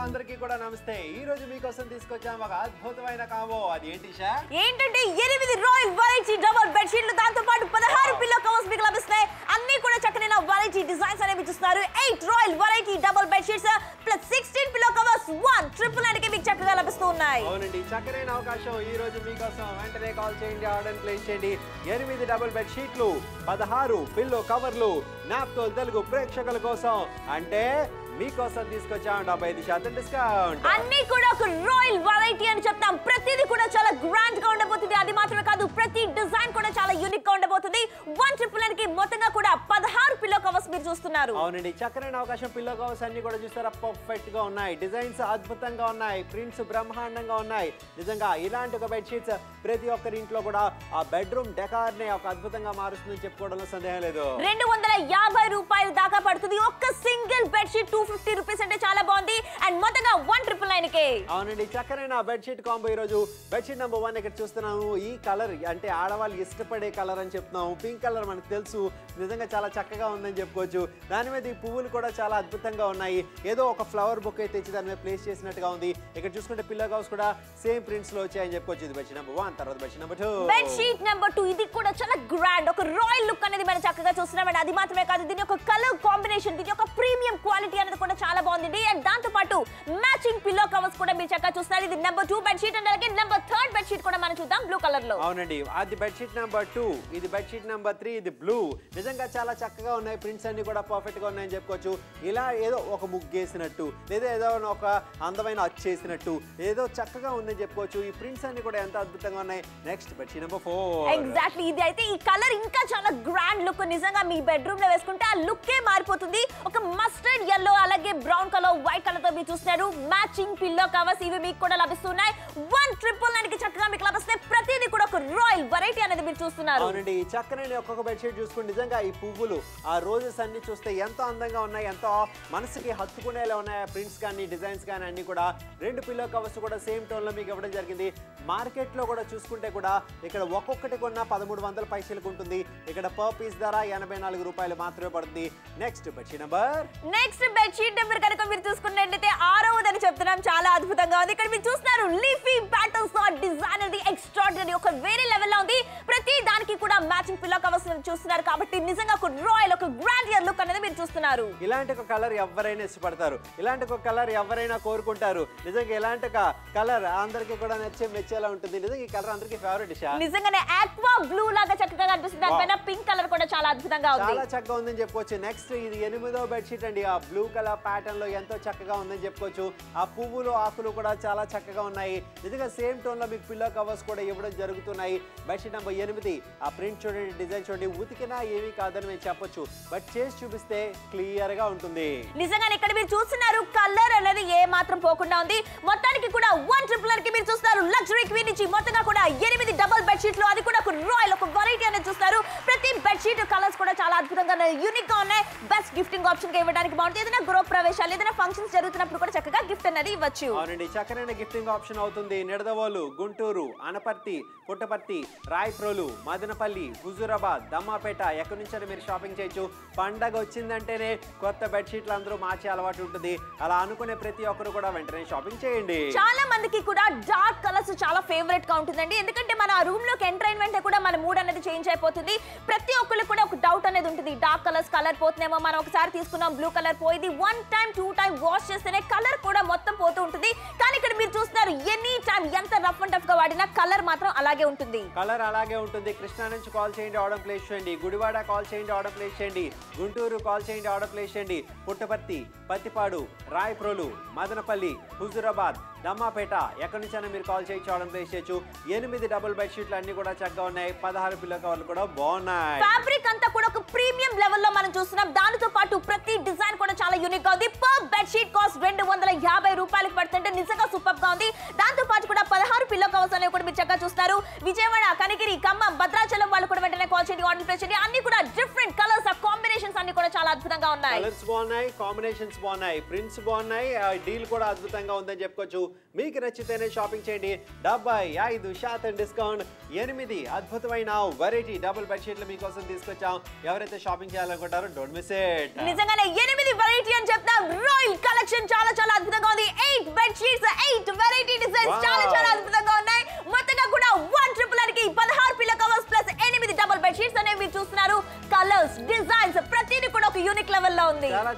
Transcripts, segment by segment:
అందరికీ కూడా నమస్తే ఈ రోజు మీకోసం తీసుకొచ్చాం ఒక అద్భుతమైన కాంబో అది ఏంటి షా ఏంటంటే ఎనిమిది రాయల్ వెరైటీ డబుల్ బెడ్షీట్లు దాంతో పాటు పదహారు పిల్లో కవర్స్ మీకు లభిస్తాయి అన్ని కూడా చక్కనైన వెరైటీ డిజైన్స్ అనేవి చూస్తున్నారు eight royal variety double bedsheets plus sixteen pillow covers one triple నైన్కి మీకు చక్కగా లభిస్తూ ఉన్నాయి అవునండి చక్కనైన అవకాశం ఈ రోజు మీకోసం వెంటనే కాల్ చేయండి ఆర్డర్ ప్లేస్ చేయండి ఎనిమిది డబుల్ బెడ్ షీట్లు పదహారు పిల్లో కవర్లు నాప్తోల్ తెలుగు ప్రేక్షకుల కోసం అంటే మీకోసం తీసుకొచ్చాం డెబ్బై ఐదు శాతం డిస్కౌంట్ అన్ని కూడా ఒక రాయల్ వెరైటీ అని చెప్తాం ప్రతిదీ కూడా చాలా గ్రాండ్ గా ఉండబోతుంది అది మాత్రమే కాదు ప్రతి డిజైన్ కూడా చాలా యూనిక్ గా ఉండబోతుంది వన్ ట్రిపుల్ నైన్ కి మొత్తంగా కూడా పదహారు పిల్లో కవర్స్ మీరు చూస్తున్నారు అవునండి చక్కనైన అవకాశం పిల్లో కవర్స్ అన్ని కూడా చూస్తారా పర్ఫెక్ట్ గా ఉన్నాయి డిజైన్స్ అద్భుతంగా ఉన్నాయి ప్రింట్స్ బ్రహ్మాండంగా ఉన్నాయి నిజంగా ఇలాంటి ఒక బెడ్ షీట్స్ ప్రతి ఒక్కరి ఇంట్లో కూడా ఆ బెడ్రూమ్ డెకార్ ని ఒక అద్భుతంగా మారుస్తుందని చెప్పుకోవడంలో సందేహం లేదు రెండు వందల యాభై రూపాయలు దాకా పడుతుంది ఒక్క single bedsheet two fifty rupees అంటే చాలా బాగుంది అండ్ మొత్తంగా వన్ ట్రిపుల్ నైన్ కే అవునండి చక్కనైన బెడ్షీట్ కాంబో ఈ రోజు బెడ్షీట్ నెంబర్ వన్ ఇక్కడ చూస్తున్నాము ఈ కలర్ అంటే ఆడవాళ్ళు ఇష్టపడే కలర్ అని చెప్తున్నాము పింక్ కలర్ మనకు తెలుసు నిజంగా చాలా చక్కగా ఉందని చెప్పుకోవచ్చు దాని మీద ఈ పువ్వులు కూడా చాలా అద్భుతంగా ఉన్నాయి ఏదో ఒక ఫ్లవర్ బుక్ అయితే తెచ్చి దాని మీద ప్లేస్ చేసినట్టుగా ఉంది ఇక్కడ చూసుకుంటే పిల్లో హౌస్ కూడా సేమ్ ప్రింట్స్ లో వచ్చాయని చెప్పుకోవచ్చు ఇది బెడ్షీట్ నెంబర్ వన్ తర్వాత bedsheet number two bedsheet number two ఇది కూడా చాలా గ్రాండ్ ఒక రాయల్ లుక్ అనేది మనం చక్కగా చూస్తున్నాం అండ్ అది మాత్రమే కాదు దీని యొక్క కలర్ కాంబినేషన్ దీని యొక్క ప్రీమియం క్వాలిటీ అనేది కూడా చాలా బాగుంది అండ్ దాంతో పాటు మ్యాచింగ్ పిల్లో కవర్స్ కూడా మీరు చక్కగా చూస్తున్నారు ఇది నెంబర్ టూ బెడ్షీట్ అండ్ అలాగే నెంబర్ థర్డ్ బెడ్షీట్ కూడా మనం చూద్దాం బ్లూ కలర్ లో అవునండి అది బెడ్షీట్ నెంబర్ టూ ఇది బెడ్షీట్ నెంబర్ త్రీ ఇది బ్లూ నిజంగా చాలా చక్కగా ఉన్నాయి ప్రింట్స్ అన్ని కూడా పర్ఫెక్ట్ గా ఉన్నాయని చెప్పుకోవచ్చు ఇలా ఏదో ఒక ముగ్గేసినట్టు లేదా ఏదో ఒక అందమైన అచ్చేసినట్టు ఏదో చక్కగా ఉందని చెప్పుకోవచ్చు ఈ ప్రింట్స్ అన్ని కూడా ఎంత అద్భుతంగా ఉన్నాయి next bedsheet number four exactly ఇది అయితే ఈ కలర్ ఇంకా చాలా గ్రాండ్ లుక్ నిజంగా మీ బెడ్రూమ్ లో వేసుకుంటే ఆ లుక్కే మారిపోతుంది ఒక మస్టర్డ్ ఎల్లో అలాగే బ్రౌన్ కలర్ వైట్ కలర్ తో మీరు చూస్తున్నారు మ్యాచింగ్ పిల్లో కవర్స్ ఇవి మీకు కూడా లభిస్తున్నాయి వన్ ట్రిపుల్ నైన్ కి చక్కగా మీకు లభిస్తాయి ప్రతిదీ కూడా ఒక రాయల్ వెరైటీ అనేది మీరు చూస్తున్నారు అవునండి ఈ చక్కనైన ఒక్కొక్క బెడ్షీట్ చూసుకుని నిజంగా ఈ పువ్వులు ఆ రోజెస్ అన్ని చూస్తే ఎంతో అందంగా ఉన్నాయి ఎంతో మనసుకి హత్తుకునేలా ఉన్నాయి ప్రింట్స్ కానీ డిజైన్స్ కానీ అన్ని కూడా రెండు పిల్లో కవర్స్ కూడా సేమ్ టోన్ లో మీకు ఇవ్వడం జరిగింది మార్కెట్ లో కూడా చూసుకుంటే కూడా ఇక్కడ ఒక్కొక్కటి కొన్న పదమూడు వందల పైసలకు ఉంటుంది ఇక్కడ పర్ పీస్ ధర ఎనభై నాలుగు రూపాయలు మాత్రమే పడుతుంది next bedsheet number next bedsheet number కనుక మీరు చూసుకున్నట్లయితే ఆరవదని చెప్తున్నాం చాలా అద్భుతంగా ఉంది ఇక్కడ మీరు చూస్తున్నారు లీఫీ ప్యాటర్న్స్ డిజైన్ అనేది ఎక్స్ట్రాడినరీ ఒక వేరే లెవెల్లో ఉంది ప్రతి దానికి కూడా మ్యాచింగ్ పిల్లో కవర్స్ చూస్తున్నారు కాబట్టి నిజంగా ఒక రాయల్ ఒక గ్రాండ్ ఇయర్ లుక్ అనేది మీరు చూస్తున్నారు ఇలాంటి ఒక కలర్ ఎవరైనా ఇష్టపడతారు ఇలాంటి ఒక కలర్ ఎవరైనా కోరుకుంటారు నిజంగా ఇలాంటి ఒక కలర్ అందరికీ కూడా నచ్చే మెచ్చేలా ఉంటుంది నిజంగా ఈ కలర్ అందరికీ ఫేవరెట్ ఇషా నిజంగానే ఆక్వా బ్లూ లాగా చక్కగా కనిపిస్తుంది దానిపైన పింక్ కలర్ కూడా చాలా అద్భుతంగా ఉంది చాలా చక్కగా ఉందని చెప్పుకోవచ్చు నెక్స్ట్ ఇది ఎనిమిదో బెడ్షీట్ అండి ఆ బ్లూ కలర్ ప్యాటర్న్ లో ఎంతో చక్కగా ఉందని చెప్పుకోవచ్చు ఆ పువ్వులు ఆకులు కూడా చాలా చక్కగా ఉన్నాయి నిజంగా సేమ్ టోన్ లో మీకు పిల్లో కవర్స్ కూడా ఇవ్వడం జరుగుతున్నాయి బెడ్షీట్ నెంబర్ ఎనిమిది ఆ ప్రింట్ చూడండి డిజైన్ చూడండి ఉతికినా ఏమీ కాదని మేము చెప్పొచ్చు బట్ చేసి చూపిస్తే క్లియర్ గా ఉంటుంది నిజంగానే ఇక్కడ మీరు చూస్తున్నారు కలర్ అనేది ఏ మాత్రం పోకుండా ఉంది మొత్తానికి కూడా వన్ ట్రిపుల్ కి మీరు చూస్తారు లగ్జరీ క్వీన్ నుంచి మొత్తంగా కూడా ఎనిమిది డబుల్ బెడ్షీట్లు అది కూడా ఒక రాయల్ ఒక వెరైటీ అనేది చూస్తారు ప్రతి బెడ్షీట్ కలర్స్ కూడా చాలా అద్భుతంగా యూనిక్ గా ఉన్నాయి బెస్ట్ గిఫ్టింగ్ ఆప్షన్ గా ఇవ్వడానికి బాగుంటుంది ఏదైనా గృహ ప్రవేశాలు ఏదైనా ఫంక్షన్స్ జరుగుతున్నప్పుడు కూడా చక్కగా గిఫ్ట్ అనేది ఇవ్వచ్చు అవునండి చక్కనైన గిఫ్టింగ్ ఆప్షన్ అవుతుంది నిడదవోలు గుంటూరు అనపర్తి పుట్టపర్తి రాయప్రోలు మదనపల్లి హుజూరాబాద్ దమ్మాపేట ఎక్కడి నుంచైనా మీరు షాపింగ్ చేయొచ్చు పండగ వచ్చిందంటేనే కొత్త బెడ్షీట్లు అందరూ మార్చే అలవాటు ఉంటుంది అలా అనుకునే ప్రతి ఒక్కరు కూడా వెంటనే షాపింగ్ చేయండి చాలా మందికి కూడా డార్క్ కలర్స్ చాలా ఫేవరెట్ గా ఉంటుందండి ఎందుకంటే మన రూమ్ లోకి ఎంటర్ అయిన వెంటనే కూడా మన మూడ్ అనేది చేంజ్ అయిపోతుంది ప్రతి ఒక్కరికి కూడా ఒక డౌట్ అనేది ఉంటుంది డార్క్ కలర్స్ కలర్ పోతున్నామో మనం ఒకసారి తీసుకున్నాం బ్లూ కలర్ పోయింది one time two time wash చేస్తేనే కలర్ కూడా మొత్తం పోతూ ఉంటుంది కానీ ఇక్కడ మీరు చూస్తున్నారు ఎనీ టైం ఎంత రఫ్ అండ్ టఫ్ గా వాడినా కలర్ మాత్రం అలాగే ఉంటుంది కలర్ అలాగే ఉంటుంది కృష్ణా నుంచి కాల్ చేయండి ఆర్డర్ ప్లేస్ చేయండి గుడివాడ కాల్ చేయండి ఆర్డర్ ప్లేస్ చేయండి గుంటూరు కాల్ చేయండి ఆర్డర్ ప్లేస్ చేయండి పుట్టపర్తి పత్తిపాడు రాయప్రోలు మదనపల్లి హుజురాబాద్ దమ్మాపేట ఎక్కడి నుంచైనా మీరు కాల్ చేయొచ్చు ఆర్డర్ ప్లేస్ చేయొచ్చు ఎనిమిది డబుల్ బెడ్షీట్లు అన్ని కూడా చక్కగా ఉన్నాయి పదహారు పిల్ల కవర్లు కూడా బాగున్నాయి ఫ్యాబ్రిక్ అంతా కూడా ఒక ప్రీమియం లెవెల్లో మనం చూస్తున్నాం దానితో పాటు ప్రతి డిజైన్ కూడా చాలా యూనిక్ గా ఉంది పర్ బెడ్షీట్ కాస్ట్ రెండు వందల యాభై రూపాయలకు పడుతుంటే నిజంగా సూపర్ గా ఉంది దాంతో పాటు కూడా పదహారు పిల్లో కవర్స్ అనేవి కూడా మీరు చక్కగా చూస్తారు విజయవాడ కనిగిరి ఖమ్మం భద్రాచలం వాళ్ళు కూడా వెంటనే కాల్ చేయండి ఆర్డర్ ప్లేస్ చేయండి అన్ని కూడా డిఫరెంట్ కలర్స్ ఆ కాంబినేషన్స్ అన్ని కూడా చాలా అద్భుతంగా ఉన్నాయి కలర్స్ బాగున్నాయి కాంబినేషన్స్ బాగున్నాయి ప్రింట్స్ బాగున్నాయి డీల్ కూడా అద్భుతంగా ఉందని చెప్పుకోవచ్చు మీకు నచ్చితేనే షాపింగ్ చేయండి డెబ్బై ఐదు శాతం డిస్కౌంట్ ఎనిమిది అద్భుతమైన వెరైటీ డబుల్ బెడ్షీట్లు మీకోసం తీసుకొచ్చాం ఎవరైతే షాపింగ్ చేయాలనుకుంటారో డోంట్ మిస్ ఇట్ నిజంగానే ఎనిమిది వెరైటీ అని చెప్తాం రాయల్ కలెక్షన్ చాలా చాలా అద్భుతంగా ఉంది ఎయిట్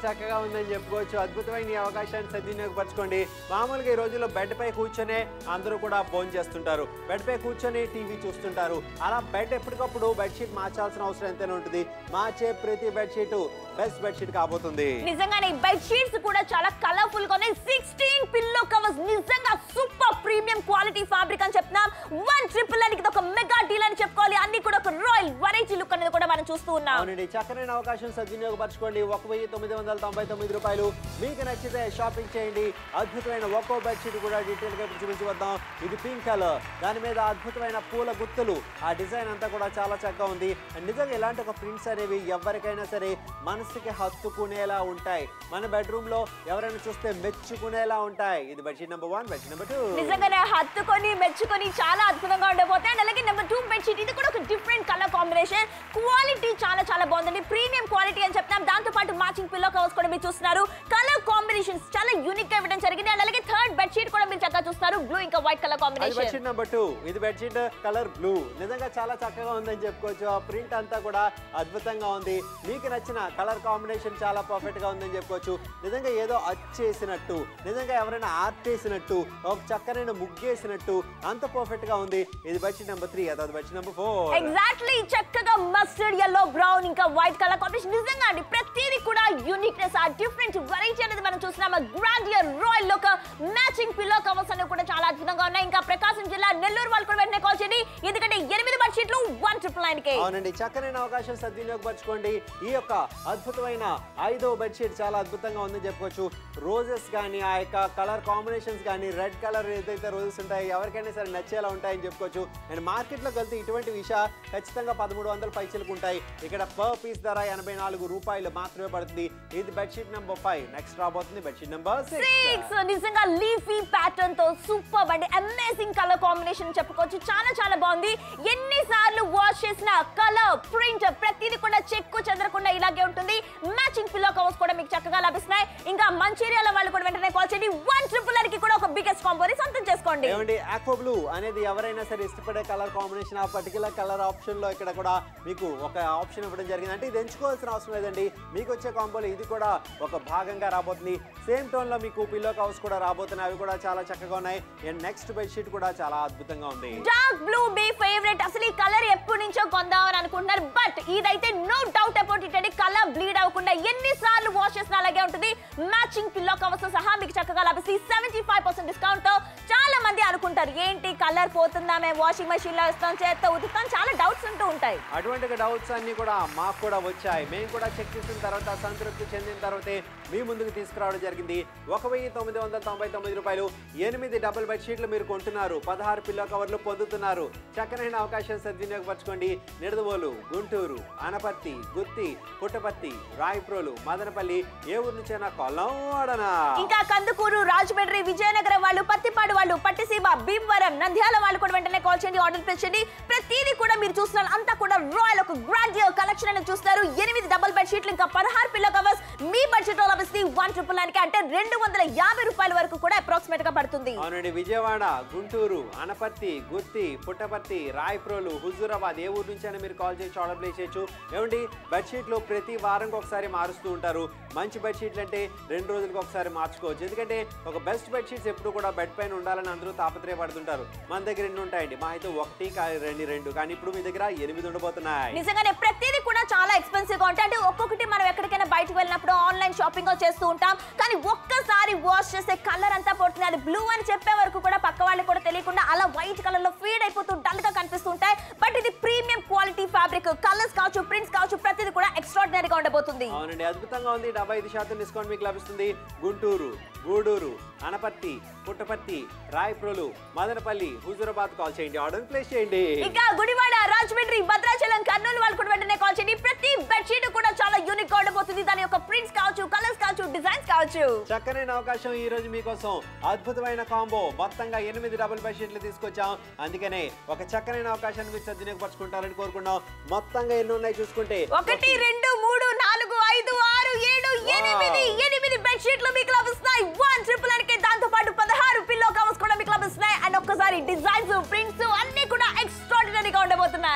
చక్కగా ఉందని చెప్పుకోవచ్చు అద్భుతమైన ఈ అవకాశాన్ని సద్వినియోగపరచుకోండి మామూలుగా ఈ రోజుల్లో బెడ్ పై కూర్చొనే అందరూ కూడా భోజనం చేస్తుంటారు బెడ్ పై కూర్చొని టీవీ చూస్తుంటారు అలా బెడ్ ఎప్పటికప్పుడు బెడ్షీట్ మార్చాల్సిన అవసరం ఎంతైనా ఉంటుంది మార్చే ప్రతి బెడ్షీట్ బెస్ట్ బెడ్షీట్ కాబోతుంది నిజంగానే బెడ్ షీట్స్ కూడా చాలా కలర్ఫుల్ గా ఉన్నాయి సిక్స్టీన్ పిల్లో కవర్స్ నిజంగా సూపర్ ప్రీమియం క్వాలిటీ ఫ్యాబ్రిక్ అని చెప్తున్నాం వన్ ట్రిపుల్ అని ఇది ఒక మెగా డీల్ అని చెప్పుకోవాలి అన్ని కూడా ఒక రాయల్ వెరైటీ లుక్ అనేది కూడా మనం చూస్తూ ఉన్నాం అవునండి చక్కనైన అవకాశం సద్వినియోగపరచుకోండి ఒక వెయ్యి తొమ్మిది వందల తొంభై తొమ్మిది రూపాయలు మీకు నచ్చితే షాపింగ్ చేయండి అద్భుతమైన ఒక్కో బెడ్షీట్ కూడా డీటెయిల్ గా ఇప్పుడు చూపించి వద్దాం ఇది పింక్ కలర్ దాని మీద అద్భుతమైన పూల గుత్తులు ఆ డిజైన్ అంతా కూడా చాలా చక్కగా ఉంది అండ్ నిజంగా ఇలాంటి ఒక ప్రింట్స్ అనేవి ఎవరికైనా సరే మనసుకి హత్తుకునేలా ఉంటాయి మన బెడ్రూమ్ లో ఎవరైనా చూస్తే మెచ్చుకునేలా ఉంటాయి ఇది bedsheet number one bedsheet number two నిజంగానే హత్తుకొని మెచ్చుకొని చాలా అద్భుతంగా ఉండబోతాయి అండ్ అలాగే నెంబర్ టూ బెడ్షీట్ ఇది కూడా ఒక డిఫరెంట్ కలర్ కాంబినేషన్ క్వాలిటీ చాలా చాలా బాగుందండి ప్రీమియం క్వాలిటీ అని చెప్తాం దాంతో పాటు మ్యాచింగ్ పిల్లో కవర్స్ కూడా మీరు చూస్తున్నారు కలర్ కాంబినేషన్స్ చాలా యూనిక్ గా ఇవ్వడం జరిగింది అండ్ అలాగే థర్డ్ బెడ్షీట్ కూడా మీరు చక్కగా చూస్తారు బ్లూ ఇంకా వైట్ కలర్ అది కాంబినేషన్ బెడ్షీట్ నెంబర్ టూ ఇది బెడ్షీట్ కలర్ బ్లూ నిజంగా చాలా చక్కగా ఉందని చెప్పుకోవచ్చు ఆ ప్రింట్ అంతా కూడా అద్భుతంగా ఉంది మీకు నచ్చిన కలర్ కాంబినేషన్ చాలా పర్ఫెక్ట్ గా ఉందని చెప్పుకోవచ్చు నిజంగా ఏదో అచ్చేసినట్టు నిజంగా ఎవరైనా ఆర్ట్ వేసినట్టు ఒక చక్కనైన ముగ్గేసినట్టు అంత పర్ఫెక్ట్ గా ఉంది ఇది బెడ్షీట్ నెంబర్ త్రీ అதாவது బెడ్షీట్ నెంబర్ ఫోర్ ఎగ్జాక్ట్లీ చక్కగా మస్టర్డ్ ఎల్లో బ్రౌన్ ఇంకా వైట్ కలర్ కాంబినేషన్ నిజంగా అండి ప్రతిదీ కూడా యూనిక్నెస్ ఆ డిఫరెంట్ వెరైటీ అనేది మనం చూస్తున్నాం grandeur royal look matching pillow covers అనేవి కూడా చాలా అద్భుతంగా ఉన్నాయి ఇంకా ప్రకాశం జిల్లా నెల్లూరు వాళ్ళు కూడా వెంటనే కాల్ చేయండి ఎందుకంటే ఎనిమిది బడ్షీట్లు వన్ ట్రిపుల్ నైన్ కే అవునండి చక్కనైన అవకాశం సద్వినియోగపరచుకోండి ఈ యొక్క అద్భుతమైన ఐదో బెడ్షీట్ చాలా అద్భుతంగా ఉందని చెప్పుకోవచ్చు రోజెస్ కానీ ఆ యొక్క కలర్ కాంబినేషన్స్ కానీ రెడ్ కలర్ ఏదైతే రోజెస్ ఉంటాయి ఎవరికైనా సరే నచ్చేలా ఉంటాయని చెప్పుకోవచ్చు అండ్ మార్కెట్లోకి వెళ్తే ఇటువంటి విషయ ఖచ్చితంగా పదమూడు వందల పైసలకు ఉంటాయి ఇక్కడ పర్ పీస్ ధర ఎనభై నాలుగు రూపాయలు మాత్రమే పడుతుంది ఇది బెడ్షీట్ నెంబర్ ఫైవ్ నెక్స్ట్ రాబోతుంది బెడ్షీట్ నెంబర్ సిక్స్ సిక్స్ నిజంగా లీఫీ ప్యాటర్న్ తో సూపర్ అండి అమేజింగ్ కలర్ కాంబినేషన్ చెప్పుకోవచ్చు చాలా చాలా బాగుంది ఎన్నిసార్లు వాష్ చేసిన కలర్ ప్రింట్ ప్రతిదీ కూడా చెక్కు చెదరకుండా ఇలాగే ఉంటుంది మ్యాచింగ్ పిల్లో కవర్స్ కూడా మీకు చక్కగా లభిస్తున్నాయి ఇంకా మంచిర్యాల వాళ్ళు కూడా వెంటనే కాల్ చేయండి వన్ ట్రిపుల్ కి కూడా ఒక బిగ్గెస్ట్ కాంబోని సొంతం చేసుకోండి ఏమండి ఆక్వా బ్లూ అనేది ఎవరైనా సరే ఇష్టపడే కలర్ కాంబినేషన్ ఆ పర్టికులర్ కలర్ ఆప్షన్ లో ఇక్కడ కూడా మీకు ఒక ఆప్షన్ ఇవ్వడం జరిగింది అంటే ఇది ఎంచుకోవాల్సిన అవసరం లేదండి మీకు వచ్చే కాంబోలో ఇది కూడా ఒక భాగంగా రాబోతుంది సేమ్ టోన్ లో మీకు పిల్లో కవర్స్ కూడా రాబోతున్నాయి అవి కూడా చాలా చక్కగా ఉన్నాయి అండ్ నెక్స్ట్ బెడ్షీట్ కూడా చాలా అద్భుతంగా ఉంది డార్క్ బ్లూ మీ ఫేవరెట్ అసలు ఈ కలర్ ఎప్పటి నుంచో కొందామని అనుకుంటున్నారు బట్ ఇదైతే నో డౌట్ అబౌట్ ఇట్ అండి కలర్ బ్లీడ్ అవ్వకుండా ఎన్ని సార్లు వాష్ చేసినా అలాగే ఉంటుంది మ్యాచింగ్ పిల్లో కవర్స్ సహా మీకు చక్కగా లభిస్తుంది సెవెంటీ ఫైవ్ పర్సెంట్ డిస్కౌంట్ తో చాలా మంది అనుకుంటారు ఏంటి కలర్ పోతుందా మేము వాషింగ్ మెషిన్ లో ఇస్తాం చేత్తో ఉతుకుతాం చాలా డౌట్స్ ఉంటూ ఉంటాయి అటువంటి డౌట్స్ అన్ని కూడా మాకు కూడా వచ్చాయి మేము కూడా చెక్ చేసిన తర్వాత సంతృప్తి చెందిన తర్వాతే మీ ముందుకు తీసుకురావడం జరిగింది ఒక వెయ్యి తొమ్మిది వందల తొంభై తొమ్మిది రూపాయలు ఎనిమిది డబుల్ బెడ్షీట్లు మీరు కొంటున్నారు పదహారు పిల్లో కవర్లు పొందుతున్నారు చక్కనైన అవకాశం సద్వినియోగపరచుకోండి నిడదవోలు గుంటూరు అనపర్తి గుత్తి పుట్టపర్తి రాయప్రోలు మదనపల్లి ఏ ఊరు నుంచైనా కొల్లం వాడనా ఇంకా కందుకూరు రాజమండ్రి విజయనగరం వాళ్ళు పత్తిపాడు వాళ్ళు పట్టిసీమ భీమవరం నంద్యాల వాళ్ళు కూడా వెంటనే కాల్ చేయండి ఆర్డర్ ప్లేస్ చేయండి ప్రతిదీ కూడా మీరు చూస్తున్నారు అంతా కూడా రాయల్ ఒక గ్రాండ్ కలెక్షన్ అని చూస్తారు ఎనిమిది డబుల్ బెడ్ షీట్లు ఇంకా పదహారు పిల్లో కవర్స్ మీ బడ్జెట్ లో లభిస్తుంది వన్ ట్రిపుల్ నైన్ కి అంటే రెండు వందల యాభై రూపాయల వరకు కూడా అప్రాక్సిమేట్ గా పడుతుంది అవునండి విజయవాడ గుంటూరు అనపర్తి గుత్తి పుట్టపర్తి రాయప్రోలు హుజూరాబాద్ ఏ ఊరు నుంచైనా మీరు కాల్ చేసి ఆర్డర్ ప్లేస్ చేయొచ్చు ఏమండి బెడ్షీట్లు ప్రతి వారంకి ఒకసారి మారుస్తూ ఉంటారు మంచి బెడ్షీట్లు అంటే రెండు రోజులకు ఒకసారి మార్చుకోవచ్చు ఎందుకంటే ఒక బెస్ట్ బెడ్షీట్స్ ఎప్పుడు కూడా బెడ్ పైన ఉండాలని అందరూ తాపత్రయపడుతుంటారు మన దగ్గర ఎన్ని ఉంటాయండి మా అయితే ఒకటి కా- రెండు రెండు కానీ ఇప్పుడు మీ దగ్గర ఎనిమిది ఉండబోతున్నాయి నిజంగానే ప్రతిదీ కూడా చాలా ఎక్స్పెన్సివ్ గా ఉంటాయి అంటే ఒక్కొక్కటి మనం ఎక్కడికైనా బయటకు వెళ్ళినప్పుడు ఆన్లైన్ షాపింగ్ చేస్తూ ఉంటాం కానీ ఒక్కసారి వాష్ చేస్తే కలర్ అంతా పోతుంది అది బ్లూ అని చెప్పే వరకు కూడా పక్క వాళ్ళకి కూడా తెలియకుండా అలా వైట్ కలర్ లో ఫీడ్ అయిపోతూ డల్ గా కనిపిస్తూ ఉంటాయి బట్ ఇది ప్రీమియం క్వాలిటీ ఫ్యాబ్రిక్ కలర్స్ కావచ్చు ప్రింట్స్ కావచ్చు ప్రతిదీ కూడా ఎక్స్ట్రాడినరీ గా ఉండబోతుంది అవునండి అద్భుతంగా ఉంది డెబ్బై ఐదు శాతం డిస్కౌంట్ మీకు లభిస్తుంది గుంటూరు గూడూరు అనపర్తి పుట్టపర్తి రాయప్రోలు మదనపల్లి హుజూరాబాద్ కాల్ చేయండి ఆర్డర్ ప్లేస్ చేయండి ఇంకా గుడివాడ రాజమండ్రి భద్రాచలం కర్నూలు వాళ్ళు కూడా వెంటనే కాల్ చేయండి ప్రతి బెడ్షీట్ కూడా చాలా యూనిక్ గా ఉండబోతుంది దాని యొక్క ప్రింట్స్ కావచ్చు కలర్స్ కావచ్చు డిజైన్స్ కావచ్చు చక్కనైన అవకాశం ఈ రోజు మీకోసం అద్భుతమైన కాంబో మొత్తంగా ఎనిమిది డబుల్ బెడ్షీట్లు తీసుకొచ్చాం అందుకనే ఒక చక్కనైన అవకాశాన్ని మీరు సద్వినియోగపరచుకుంటారని కోరుకున్నాం మొత్తంగా ఎన్ని ఉన్నాయి చూసుకుంటే ఒకటి రెండు మూడు నాలుగు ఐదు ఆరు ఏడు ఎనిమిది ఎనిమిది బెడ్షీట్లు మీకు లభిస్తున్నాయి వన్ ట్రిపుల్ అనికి దాంతో పాటు పదహారు పిల్లో కవర్స్ కూడా మీకు లభిస్తున్నాయి అండ్ ఒక్కసారి డిజైన్స్ ప్రింట్స్ అన్ని కూడా ఎక్స్ట్రాడినరీగా ఉండబోతున్నాయి చాలా చక్కగా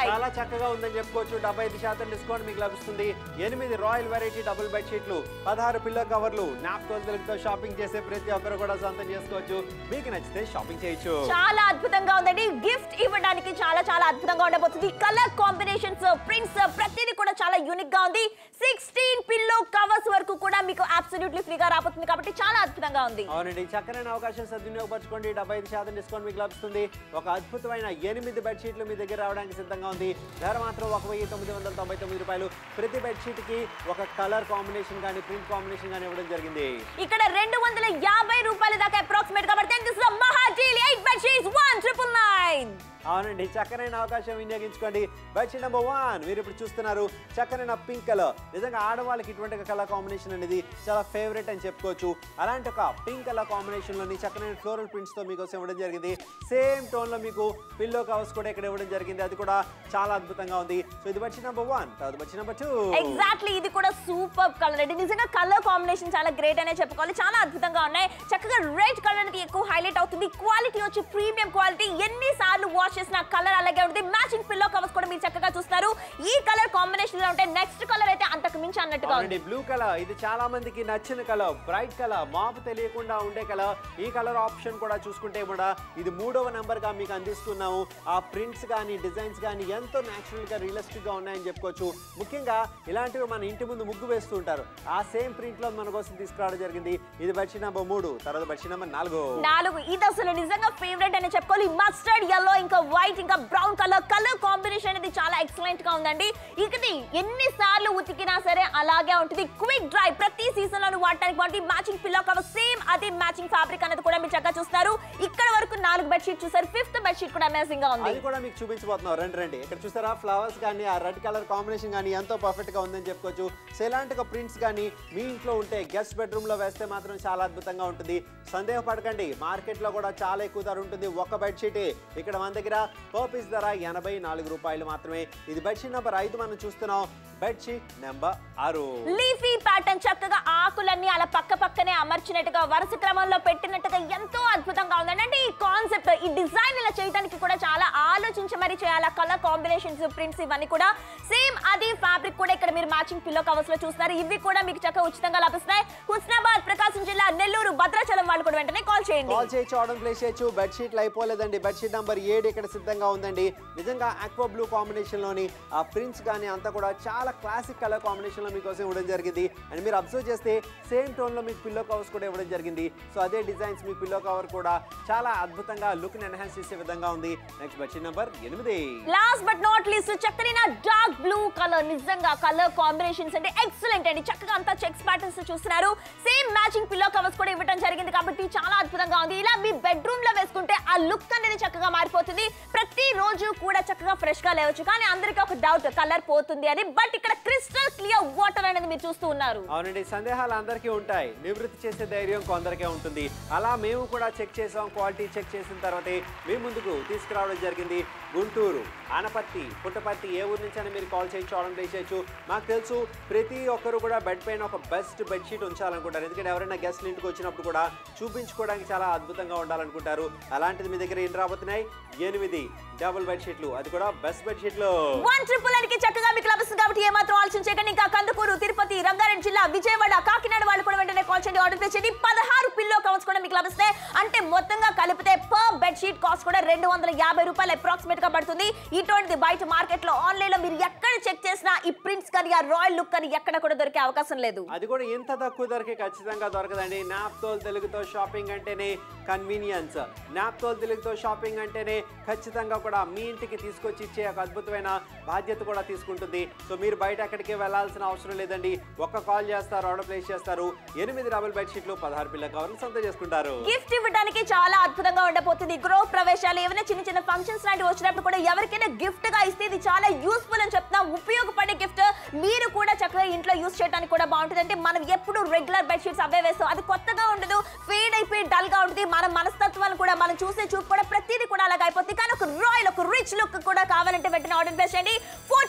చక్కగా ఉందని చెప్పుకోవచ్చు డెబ్బై ఐదు శాతం డిస్కౌంట్ మీకు లభిస్తుంది ఎనిమిది రాయల్ వెరైటీ డబుల్ బెడ్షీట్లు పదహారు పిల్లో కవర్లు నాప్తోల్ తెలుగుతో షాపింగ్ చేసే ప్రతి ఒక్కరు కూడా సొంతం చేసుకోవచ్చు మీకు నచ్చితే షాపింగ్ చేయొచ్చు చాలా అద్భుతంగా ఉందండి గిఫ్ట్ ఇవ్వడానికి చాలా చాలా అద్భుతంగా ఉండబోతుంది కలర్ కాంబినేషన్స్ ప్రింట్స్ ప్రతిదీ కూడా చాలా యూనిక్ గా ఉంది సిక్స్టీన్ పిల్లో కవర్స్ వరకు కూడా మీకు అబ్సల్యూట్లీ ఫ్రీగా రాబోతుంది కాబట్టి చాలా అద్భుతంగా ఉంది అవునండి చక్కనైన అవకాశం సద్వినియోగపరచుకోండి డెబ్బై ఐదు శాతం డిస్కౌంట్ మీకు లభిస్తుంది ఒక అద్భుతమైన ఎనిమిది బెడ్షీట్లు మీ దగ్గర రావడానికి సిద్ధంగా ఉంది ధర మాత్రం ఒక వెయ్యి తొమ్మిది వందల తొంభై తొమ్మిది రూపాయలు ప్రతి బెడ్షీట్ కి ఒక కలర్ కాంబినేషన్ కానీ ప్రింట్ కాంబినేషన్ కానీ ఇవ్వడం జరిగింది ఇక్కడ రెండు వందల యాభై రూపాయల దాకా అప్రాక్సిమేట్ గా పడితే దిస్ మహా deal eight bedsheets one triple nine అవునండి చక్కనైన అవకాశం వినియోగించుకోండి బెడ్షీట్ నెంబర్ వన్ మీరు ఇప్పుడు చూస్తున్నారు చక్కనైన పింక్ కలర్ నిజంగా ఆడవాళ్ళకి ఇటువంటి కలర్ కాంబినేషన్ అనేది చాలా ఫేవరెట్ అని చెప్పుకోవచ్చు అలాంటి ఒక పింక్ కలర్ కాంబినేషన్ లోని చక్కనైన ఫ్లోరల్ ప్రింట్స్ తో మీకు ఇవ్వడం జరిగింది సేమ్ టోన్ లో మీకు పిల్లో కవర్స్ కూడా ఇక్కడ ఇవ్వడం జరిగింది అది కూడా చాలా అద్భుతంగా ఉంది సో ఇది బెడ్షీట్ నెంబర్ వన్ తర్వాత బెడ్షీట్ నెంబర్ టూ ఎగ్జాక్ట్లీ ఇది కూడా సూపర్ కలర్ అండి నిజంగా కలర్ కాంబినేషన్ చాలా గ్రేట్ అనే చెప్పుకోవాలి చాలా అద్భుతంగా ఉన్నాయి చక్కగా రెడ్ కలర్ అనేది ఎక్కువ హైలైట్ అవుతుంది క్వాలిటీ వచ్చి ప్రీమియం క్వాలిటీ ఎన్ని సార్లు వాష్ చేసిన కలర్ అలాగే ఉంటుంది మ్యాచింగ్ పిల్లో కవర్స్ కూడా మీరు చక్కగా చూస్తారు ఈ కలర్ కాంబినేషన్ లో ఉంటే నెక్స్ట్ కలర్ అయితే అంతకు మించి అన్నట్టుగా ఉంది అవునండి బ్లూ కలర్ ఇది చాలా మందికి నచ్చిన కలర్ బ్రైట్ కలర్ మాపు తెలియకుండా ఉండే కలర్ ఈ కలర్ ఆప్షన్ కూడా చూసుకుంటే కూడా ఇది మూడవ నెంబర్ గా మీకు అందిస్తున్నాము ఆ ప్రింట్స్ కానీ డిజైన్స్ కానీ ఎంతో న్యాచురల్ గా రియలిస్టిక్ గా ఉన్నాయని చెప్పుకోవచ్చు ముఖ్యంగా ఇలాంటివి మన ఇంటి ముందు ముగ్గు వేస్తూ ఉంటారు ఆ సేమ్ ప్రింట్ లో మన కోసం తీసుకురావడం జరిగింది ఇది బెడ్షీట్ నెంబర్ మూడు తర్వాత బెడ్షీట్ నెంబర్ నాలుగు నాలుగు ఇది అసలు నిజంగా ఫేవరెట్ అని చెప్పుకోవాలి మస్టర్డ్ ఎల్లో ఇంకా వైట్ ఇంకా బ్రౌన్ కలర్ కలర్ కాంబినేషన్ అనేది చాలా ఎక్సలెంట్ గా ఉందండి ఇది ఎన్ని సార్లు ఉతికినా సరే అలాగే ఉంటుంది క్విక్ డ్రై ప్రతి సీజన్ లోను వాడటానికి బాగుంటుంది మ్యాచింగ్ పిల్లో కవర్ సేమ్ అదే మ్యాచింగ్ ఫ్యాబ్రిక్ అనేది కూడా మీరు చక్కగా చూస్తారు ఇక్కడ వరకు నాలుగు బెడ్షీట్ చూసారు ఫిఫ్త్ బెడ్షీట్ కూడా అమేజింగ్ గా ఉంది అది కూడా మీకు చూపించబోతున్నాం రండి రండి ఇక్కడ చూసారా ఫ్లవర్స్ కానీ ఆ రెడ్ కలర్ కాంబినేషన్ కానీ ఎంతో పర్ఫెక్ట్ గా ఉందని చెప్పుకోవచ్చు సో ఇలాంటి ఒక ప్రింట్స్ కానీ మీ ఇంట్లో ఉంటే గెస్ట్ బెడ్రూమ్ లో వేస్తే మాత్రం చాలా అద్భుతంగా ఉంటుంది సందేహపడకండి మార్కెట్ లో కూడా చాలా ఎక్కువ ధర ఉంటుంది ఒక బెడ్షీట్ ఇక్కడ మన దగ్గర పర్ పీస్ ధర ఎనభై నాలుగు రూపాయలు మాత్రమే ఇది బెడ్షీట్ నెంబర్ ఐదు మనం చూస్తున్నాం బెడ్షీట్ నెంబర్ ఆరు లీఫీ ప్యాటర్న్ చక్కగా ఆకులన్నీ అలా పక్క పక్కనే అమర్చినట్టుగా వరుస క్రమంలో పెట్టినట్టుగా ఎంతో అద్భుతంగా ఉందండి అంటే ఈ కాన్సెప్ట్ ఈ డిజైన్ ఇలా చేయడానికి కూడా చాలా ఆలోచించి మరి చేయాలి కలర్ కాంబినేషన్స్ ప్రింట్స్ ఇవన్నీ కూడా సేమ్ అది ఫ్యాబ్రిక్ కూడా ఇక్కడ మీరు మ్యాచింగ్ పిల్లో కవర్స్ లో చూస్తున్నారు ఇవి కూడా మీకు చక్కగా ఉచితంగా లభిస్తాయి హుస్నాబాద్ ప్రకాశం జిల్లా నెల్లూరు భద్రాచలం వాళ్ళు కూడా వెంటనే కాల్ చేయండి కాల్ చేయొచ్చు ఆర్డర్ ప్లేస్ చేయొచ్చు బెడ్షీట్లు అయిపోలేదండి బెడ్షీట్ నెంబర్ ఏడు ఇక్కడ సిద్ధంగా ఉందండి నిజంగా ఆక్వా బ్లూ కాంబినేషన్ లోని ఆ ప్రింట్స్ కానీ అంతా కూడా చాలా క్లాసిక్ కలర్ కాంబినేషన్ లో మీకోసం ఇవ్వడం జరిగింది అండ్ మీరు అబ్జర్వ్ చేస్తే సేమ్ టోన్ లో మీకు పిల్లో కవర్స్ కూడా ఇవ్వడం జరిగింది సో అదే డిజైన్స్ మీ పిల్లో కవర్ కూడా చాలా అద్భుతంగా లుక్ ని ఎన్హాన్స్ చేసే విధంగా ఉంది నెక్స్ట్ బెడ్షీట్ నెంబర్ ఎనిమిది లాస్ట్ బట్ నాట్ లీస్ట్ చక్కని నా డార్క్ బ్లూ కలర్ నిజంగా కలర్ కాంబినేషన్స్ అంటే ఎక్సలెంట్ అండి చక్కగా అంతా చెక్స్ ప్యాటర్న్స్ చూస్తున్నారు సేమ్ మ్యాచింగ్ పిల్లో కవర్స్ కూడా ఇవ్వడం జరిగింది కాబట్టి చాలా అద్భుతంగా ఉంది ఇలా మీ బెడ్రూమ్ లో వేసుకుంటే ఆ లుక్ అనేది చక్కగా మారిపోతుంది ప్రతి రోజు కూడా చక్కగా ఫ్రెష్ గా లేవచ్చు కానీ అందరికీ ఒక డౌట్ కలర్ పోతుంది అని బట్ ఇక్కడ క్రిస్టల్ క్లియర్ వాటర్ అనేది మీరు చూస్తూ ఉన్నారు అవునండి సందేహాలు అందరికీ ఉంటాయి నివృత్తి చేసే ధైర్యం కొందరికే ఉంటుంది అలా మేము కూడా చెక్ చేసాం క్వాలిటీ చెక్ చేసిన తర్వాతే మీ ముందుకు తీసుకురావడం జరిగింది గుంటూరు ఆనపత్తి పుట్టపర్తి ఏ ఊరు నుంచి అయినా మీరు కాల్ చేయొచ్చు ఆర్డర్ ప్లేస్ చేయొచ్చు మాకు తెలుసు ప్రతి ఒక్కరు కూడా బెడ్ పైన ఒక బెస్ట్ బెడ్షీట్ ఉంచాలనుకుంటారు ఎందుకంటే ఎవరైనా గెస్ట్లు ఇంటికి వచ్చినప్పుడు కూడా చూపించుకోవడానికి చాలా అద్భుతంగా ఉండాలనుకుంటారు అలాంటిది మీ దగ్గర ఏం రాబోతున్నాయి ఎనిమిది డబుల్ బెడ్షీట్లు అది కూడా బెస్ట్ బెడ్షీట్లు వన్ ట్రిపుల్ అనికి చక్కగా మీకు లభిస్తుంది కాబట్టి ఏమాత్రం ఆలోచన చేయకండి ఇంకా కందుకూరు తిరుపతి రంగారెడ్డి జిల్లా విజయవాడ కాకినాడ వాళ్ళు కూడా వెంటనే కాల్ చేయండి ఆర్డర్ ప్లేస్ చేయండి పదహారు పిల్లో కవర్స్ కూడా మీకు లభిస్తాయి అంటే మొత్తంగా కలిపితే పర్ బెడ్ షీట్ కాస్ట్ కూడా రెండు వందల యాభై రూపాయలు అప్రాక్సిమేట్ గా పడుతుంది ఇటువంటిది బయట మార్కెట్ లో ఆన్లైన్ లో మీరు ఎక్కడ చెక్ చేసినా ఈ ప్రింట్స్ కానీ ఆ రాయల్ లుక్ కానీ ఎక్కడ కూడా దొరికే అవకాశం లేదు అది కూడా ఇంత తక్కువ ధరకి ఖచ్చితంగా దొరకదండి నాప్తోల్ తెలుగుతో షాపింగ్ అంటేనే కన్వీనియన్స్ నాప్తోల్ తెలుగుతో షాపింగ్ అంటేనే ఖచ్చితంగా కూడా మీ ఇంటికి తీసుకొచ్చి ఇచ్చే ఒక అద్భుతమైన బాధ్యత కూడా తీసుకుంటుంది సో మీరు బయట ఎక్కడికి వెళ్ళాల్సిన అవసరం లేదండి ఒక్క కాల్ చేస్తారు ఆర్డర్ ప్లేస్ చేస్తారు ఎనిమిది డబుల్ బెడ్షీట్లు పదహారు పిల్ల కవర్లు సొంతం చేసుకుంటారు గిఫ్ట్ ఇవ్వడానికి చాలా అద్భుతంగా ఉండబోతుంది గృహ ప్రవేశాలు ఏమైనా చిన్న చిన్న ఫంక్షన్స్ లాంటివి వచ్చినప్పుడు కూడా ఎవరికైనా గిఫ్ట్ గా ఇస్తే ఇది చాలా యూస్ఫుల్ అని చెప్తున్నాం ఉపయోగపడే గిఫ్ట్ మీరు కూడా చక్కగా ఇంట్లో యూస్ చేయడానికి కూడా బాగుంటుంది అంటే మనం ఎప్పుడు రెగ్యులర్ బెడ్షీట్స్ అవే వేస్తాం అది కొత్తగా ఉండదు ఫేడ్ అయిపోయి డల్ గా ఉంటుంది మన మనస్తత్వాన్ని కూడా మనం చూసే చూపు కూడా ప్రతిదీ కూడా అలాగ అయిపోతుంది కానీ ఒక రాయల్ ఒక రిచ్ లుక్ కూడా కావాలంటే వెంటనే ఆర్డర్ ప్లేస్ చేయండి ఫోర్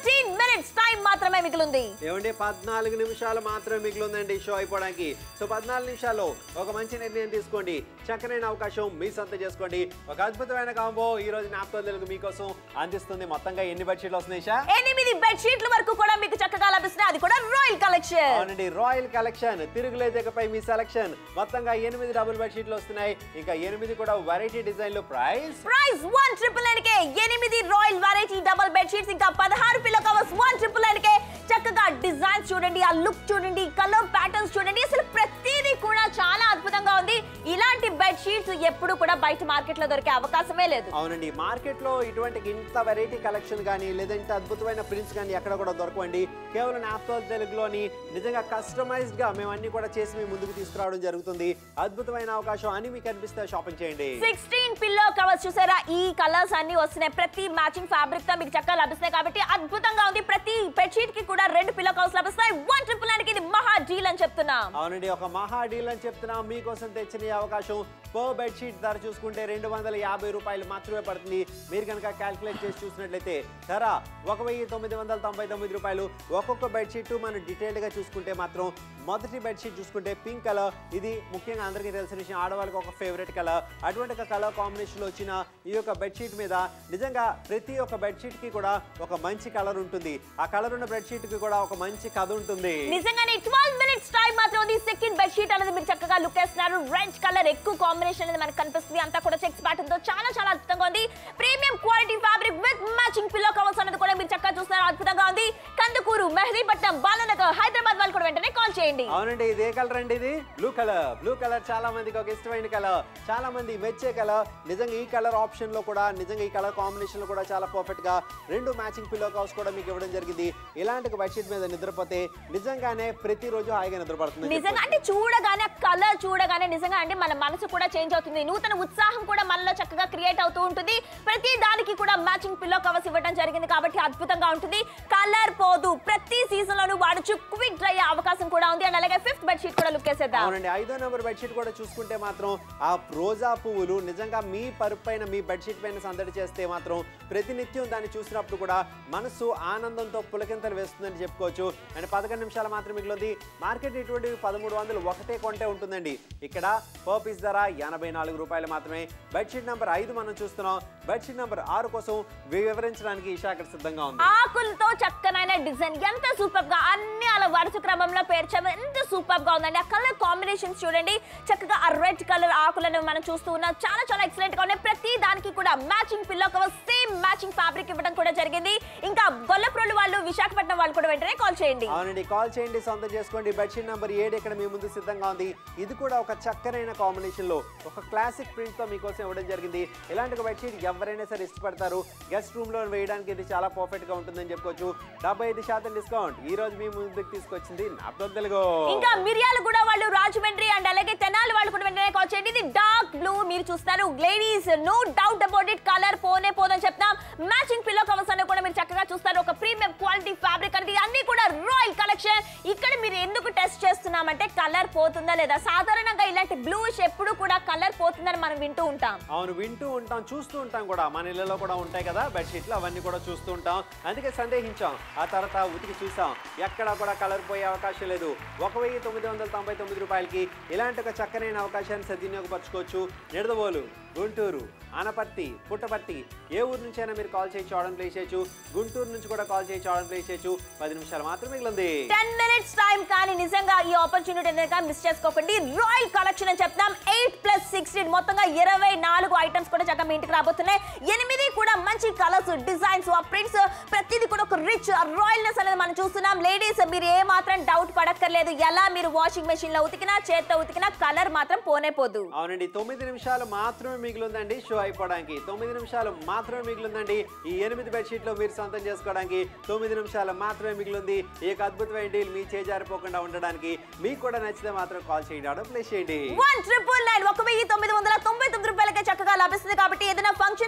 ఫోర్టీన్ మినిట్స్ టైం మాత్రమే మిగిలింది ఏమండి పద్నాలుగు నిమిషాలు మాత్రమే మిగిలిందండి షో అయిపోవడానికి సో పద్నాలుగు నిమిషాల్లో ఒక మంచి నిర్ణయం తీసుకోండి చక్కనైన అవకాశం మీ సొంత చేసుకోండి ఒక అద్భుతమైన కాంబో ఈ రోజు నాప్తో తెలుగు మీకోసం అందిస్తుంది మొత్తంగా ఎన్ని బడ్జెట్లు వస్తున్నాయి షా ఎనిమిది బెడ్ షీట్ల వరకు కూడా మీకు చక్కగా లభిస్తున్నాయి అది కూడా రాయల్ కలెక్షన్ అవునండి రాయల్ కలెక్షన్ తిరుగులేదు ఇకపై మీ సెలక్షన్ మొత్తంగా ఎనిమిది డబుల్ బెడ్షీట్లు వస్తున్నాయి ఇంకా ఎనిమిది కూడా వెరైటీ డిజైన్లు price price one triple nine K ఎనిమిది royal variety double bed sheets ఇంకా పదహారు pillow covers one triple nine K చక్కగా డిజైన్స్ చూడండి ఆ లుక్ చూడండి కలర్ ప్యాటర్న్స్ చూడండి అసలు ప్రతిదీ కూడా చాలా అద్భుతంగా ఉంది ఇలాంటి బెడ్ షీట్స్ ఎప్పుడు కూడా బయట మార్కెట్ లో దొరికే అవకాశమే లేదు అవునండి మార్కెట్ లో ఇటువంటి ఇంత వెరైటీ కలెక్షన్ కానీ లేదంటే అద్భుతమైన ప్రింట్స్ కానీ ఎక్కడ కూడా దొరకవండి కేవలం నాప్తో తెలుగులోని నిజంగా కస్టమైజ్డ్ గా మేము అన్ని కూడా చేసి మీ ముందుకు తీసుకురావడం జరుగుతుంది అద్భుతమైన అవకాశం అని మీకు అనిపిస్తే షాపింగ్ చేయండి సిక్స్టీన్ పిల్లో కవర్స్ చూసారా ఈ కలర్స్ అన్ని వస్తున్నాయి ప్రతి మ్యాచింగ్ ఫ్యాబ్రిక్ తో మీకు చక్కగా లభిస్తాయి కాబట్టి అద్భుతంగా ఉంది ప్రతి బెడ్షీట్ కి కూడా రెండు పిల్లో కవర్స్ లభిస్తాయి వన్ ట్రిపుల్ నైన్ కి ఇది మహా డీల్ అని చెప్తున్నాం అవునండి ఒక మహా డీల్ అని చెప్తున్నాం మీకోసం తెచ్చిన ఈ అవకాశం పర్ బెడ్షీట్ ధర చూసుకుంటే రెండు వందల యాభై రూపాయలు మాత్రమే పడుతుంది మీరు కనుక క్యాల్కులేట్ చేసి చూసినట్లయితే ధర ఒక వెయ్యి తొమ్మిది వందల తొంభై తొమ్మిది రూపాయలు ఒక్కొక్క బెడ్షీట్ మనం డీటెయిల్డ్గా చూసుకుంటే మాత్రం మొదటి బెడ్షీట్ చూసుకుంటే పింక్ కలర్ ఇది ముఖ్యంగా అందరికీ తెలిసిన విషయం ఆడవాళ్ళకి ఒక ఫేవరెట్ కలర్ అటువంటి ఒక కలర్ కాంబినేషన్లో వచ్చిన ఈ యొక్క బెడ్షీట్ మీద నిజంగా ప్రతి ఒక్క బెడ్షీట్కి కూడా ఒక మంచి కలర్ ఉంటుంది ఆ కలర్ ఉన్న బెడ్షీట్కి కూడా ఒక మంచి కథ ఉంటుంది నిజంగానే ట్వెల్వ్ మినిట్స్ టైం మాత్రం ఉంది సెకండ్ బెడ్షీట్ అనేది మీరు చక్కగా లుక్ వేస్తున్నారు రెడ్ కలర్ ఎక్కువ కాంబినేషన్ అనేది మనకు కనిపిస్తుంది అంతా కూడా చెక్స్ ప్యాటర్న్ తో చాలా చాలా అద్భుతంగా ఉంది premium quality fabric with matching pillow covers అనేది కూడా మీరు చక్కగా చూస్తున్నారు అద్భుతంగా ఉంది కందుకూరు మెహదీపట్నం బాలనగర్ హైదరాబాద్ వాళ్ళు కూడా వెంటనే కాల్ చేయండి అవునండి ఇది ఏ కలర్ అండి ఇది బ్లూ కలర్ బ్లూ కలర్ చాలా మందికి ఒక ఇష్టమైన కలర్ చాలా మంది మెచ్చే కలర్ నిజంగా ఈ కలర్ ఆప్షన్ లో కూడా నిజంగా ఈ కలర్ కాంబినేషన్ లో కూడా చాలా పర్ఫెక్ట్ గా రెండు మ్యాచింగ్ పిల్లో కవర్స్ కూడా మీకు ఇవ్వడం జరిగింది ఇలాంటి బెడ్షీట్ మీద నిద్రపోతే నిజంగానే ప్రతిరోజు హాయిగా నిద్రపడుతుంది నిజంగా అంటే చూడగానే కలర్ చూడగానే నిజంగా అంటే మన మనసు కూడా చేంజ్ అవుతుంది నూతన ఉత్సాహం కూడా మనలో చక్కగా క్రియేట్ అవుతూ ఉంటుంది ప్రతి దానికి కూడా మ్యాచింగ్ పిల్లో కవర్స్ ఇవ్వడం జరిగింది కాబట్టి అద్భుతంగా ఉంటుంది కలర్ పోదు ప్రతి సీజన్ లోను వాడచ్చు క్విక్ డ్రై అయ్యే అవకాశం కూడా ఉంది అండ్ అలాగే ఫిఫ్త్ బెడ్షీట్ కూడా లుక్ వేసేద్దాం అవునండి ఐదో నెంబర్ బెడ్షీట్ కూడా చూసుకుంటే మాత్రం ఆ రోజా పువ్వులు నిజంగా మీ పరుపు పైన మీ బెడ్షీట్ పైన సందడి చేస్తే మాత్రం ప్రతినిత్యం దాన్ని చూసినప్పుడు కూడా మనసు ఆనందంతో పులకింతలు వేస్తుందని చెప్పుకోవచ్చు అండ్ పదకొండు నిమిషాలు మాత్రం మిగిలింది మార్కెట్ ఇటువంటి పదమూడు వందలు ఒకటే కొంటే ఉంటుందండి ఇక్కడ పర్ పీస్ ధర ఎనభై నాలుగు రూపాయలు మాత్రమే బెడ్షీట్ నెంబర్ ఐదు మనం చూస్తున్నాం బెడ్షీట్ నెంబర్ ఆరు కోసం వివరించడానికి ఈషా అక్కడ సిద్ధంగా ఉంది ఆకులతో చక్కనైన డిజైన్ ఎంత సూపర్ గా అన్ని అలా వరుస క్రమంలో పేర్చాము ఎంత సూపర్ గా ఉందండి ఆ కలర్ కాంబినేషన్స్ చూడండి చక్కగా ఆ రెడ్ కలర్ ఆకులను మనం చూస్తూ ఉన్నాం చాలా చాలా ఎక్సలెంట్ గా ఉన్నాయి ప్రతి దానికి కూడా matching pillow cover same matching fabric ఇవ్వడం కూడా జరిగింది ఇంకా గొల్లప్రోలు వాళ్ళు విశాఖపట్నం వాళ్ళు కూడా వెంటనే కాల్ చేయండి అవునండి కాల్ చేయండి సొంతం చేసుకోండి బెడ్షీట్ నెంబర్ ఏడు ఇక్కడ మీ ముందు సిద్ధంగా ఉంది ఇది కూడా ఒక చక్కనైన కాంబినేషన్ లో ఒక క్లాసిక్ ప్రింట్ తో మీకోసం ఇవ్వడం జరిగింది ఇలాంటి ఒక బెడ్షీట్ ఎవరైనా సరే ఇష్టపడతారు గెస్ట్ రూమ్ లో వేయడానికి ఇది చాలా పర్ఫెక్ట్ గా ఉంటుందని చెప్పుకోవచ్చు డెబ్బై ఐదు శాతం డిస్కౌంట్ ఈ రోజు మీ ముందుకు తీసుకొచ్చింది నాతో తెలుగు ఇంకా మిరియాలు కూడా వాళ్ళు రాజమండ్రి అండ్ అలాగే తెనాలి వాళ్ళు కూడా వెంటనే కాల్ చేయండి ఇది డార్క్ బ్లూ మీరు చూస్తారు ladies no doubt about it colour పోనే పోదని చెప్తాం మ్యాచింగ్ పిల్లో కవర్స్ అన్ని కూడా మీరు చక్కగా చూస్తారు ఒక ప్రీమియం క్వాలిటీ ఫ్యాబ్రిక్ అనేది అన్ని కూడా రాయల్ కలెక్షన్ ఇక్కడ మీరు ఎందుకు టెస్ట్ చేస్తున్నామంటే కలర్ పోతుందా లేదా సాధారణంగా ఇలాంటి బ్లూష్ ఎప్పుడు కూడా కలర్ పోతుందని మనం వింటూ ఉంటాం అవును వింటూ ఉంటాం చూస్తూ ఉంటాం కూడా మన ఇళ్ళలో కూడా ఉంటాయి కదా బెడ్షీట్లు అవన్నీ కూడా చూస్తూ ఉంటాం అందుకే సందేహించాం ఆ తర్వాత ఉతికి చూసాం ఎక్కడా కూడా కలర్ పోయే అవకాశం లేదు ఒక వెయ్యి తొమ్మిది వందల తొంభై తొమ్మిది రూపాయలకి ఇలాంటి ఒక చక్కనైన అవకాశాన్ని సద్వినియోగపరచుకోవచ్చు నిడదవోలు గుంటూరు అనపర్తి పుట్టపర్తి ఏ ఊరు నుంచైనా మీరు కాల్ చేసి ఆర్డర్ ప్లేస్ చేయొచ్చు గుంటూరు నుంచి కూడా కాల్ చేసి ఆర్డర్ ప్లేస్ చేయొచ్చు పది నిమిషాలు మాత్రం మిగిలింది టెన్ మినిట్స్ టైం కానీ నిజంగా ఈ ఆపర్చునిటీ అనేది మిస్ చేసుకోకండి రాయల్ కలెక్షన్ అని చెప్తాం ఎయిట్ ప్లస్ సిక్స్టీన్ మొత్తంగా ఇరవై నాలుగు ఐటమ్స్ కూడా చక్కగా మీ ఇంటికి రాబోతున్నాయి ఎనిమిది కూడా మంచి కలర్స్ డిజైన్స్ ఆ ప్రింట్స్ ప్రతిదీ కూడా ఒక రిచ్ రాయల్నెస్ అనేది మనం చూస్తున్నాం లేడీస్ మీరు ఏ మాత్రం డౌట్ పడక్కర్లేదు ఎలా మీరు వాషింగ్ మెషిన్ లో ఉతికినా చేత్తో ఉతికినా కలర్ మాత్రం పోనే పోదు అవునండి తొమ్మిది నిమిషాలు మాత్రమే మిగిలిందండి షో అయిపోవడానికి తొమ్మిది నిమిషాలు మాత్రమే మిగిలిందండి ఈ ఎనిమిది బెడ్షీట్లు మీరు సొంతం చేసుకోవడానికి తొమ్మిది నిమిషాలు మాత్రమే మిగిలింది ఈ యొక్క అద్భుతమైన డీల్ మీ చేజారిపోకుండా ఉండడానికి మీకు కూడా నచ్చితే మాత్రం కాల్ చేయండి ఆర్డర్ ప్లేస్ చేయండి వన్ ట్రిపుల్ నైన్ ఒక వెయ్యి తొమ్మిది వందల తొంభై తొమ్మిది రూపాయలకే చక్కగా లభిస్తుంది కాబట్టి ఏదైనా ఫంక్షన్ కి ఇవ్వడానికి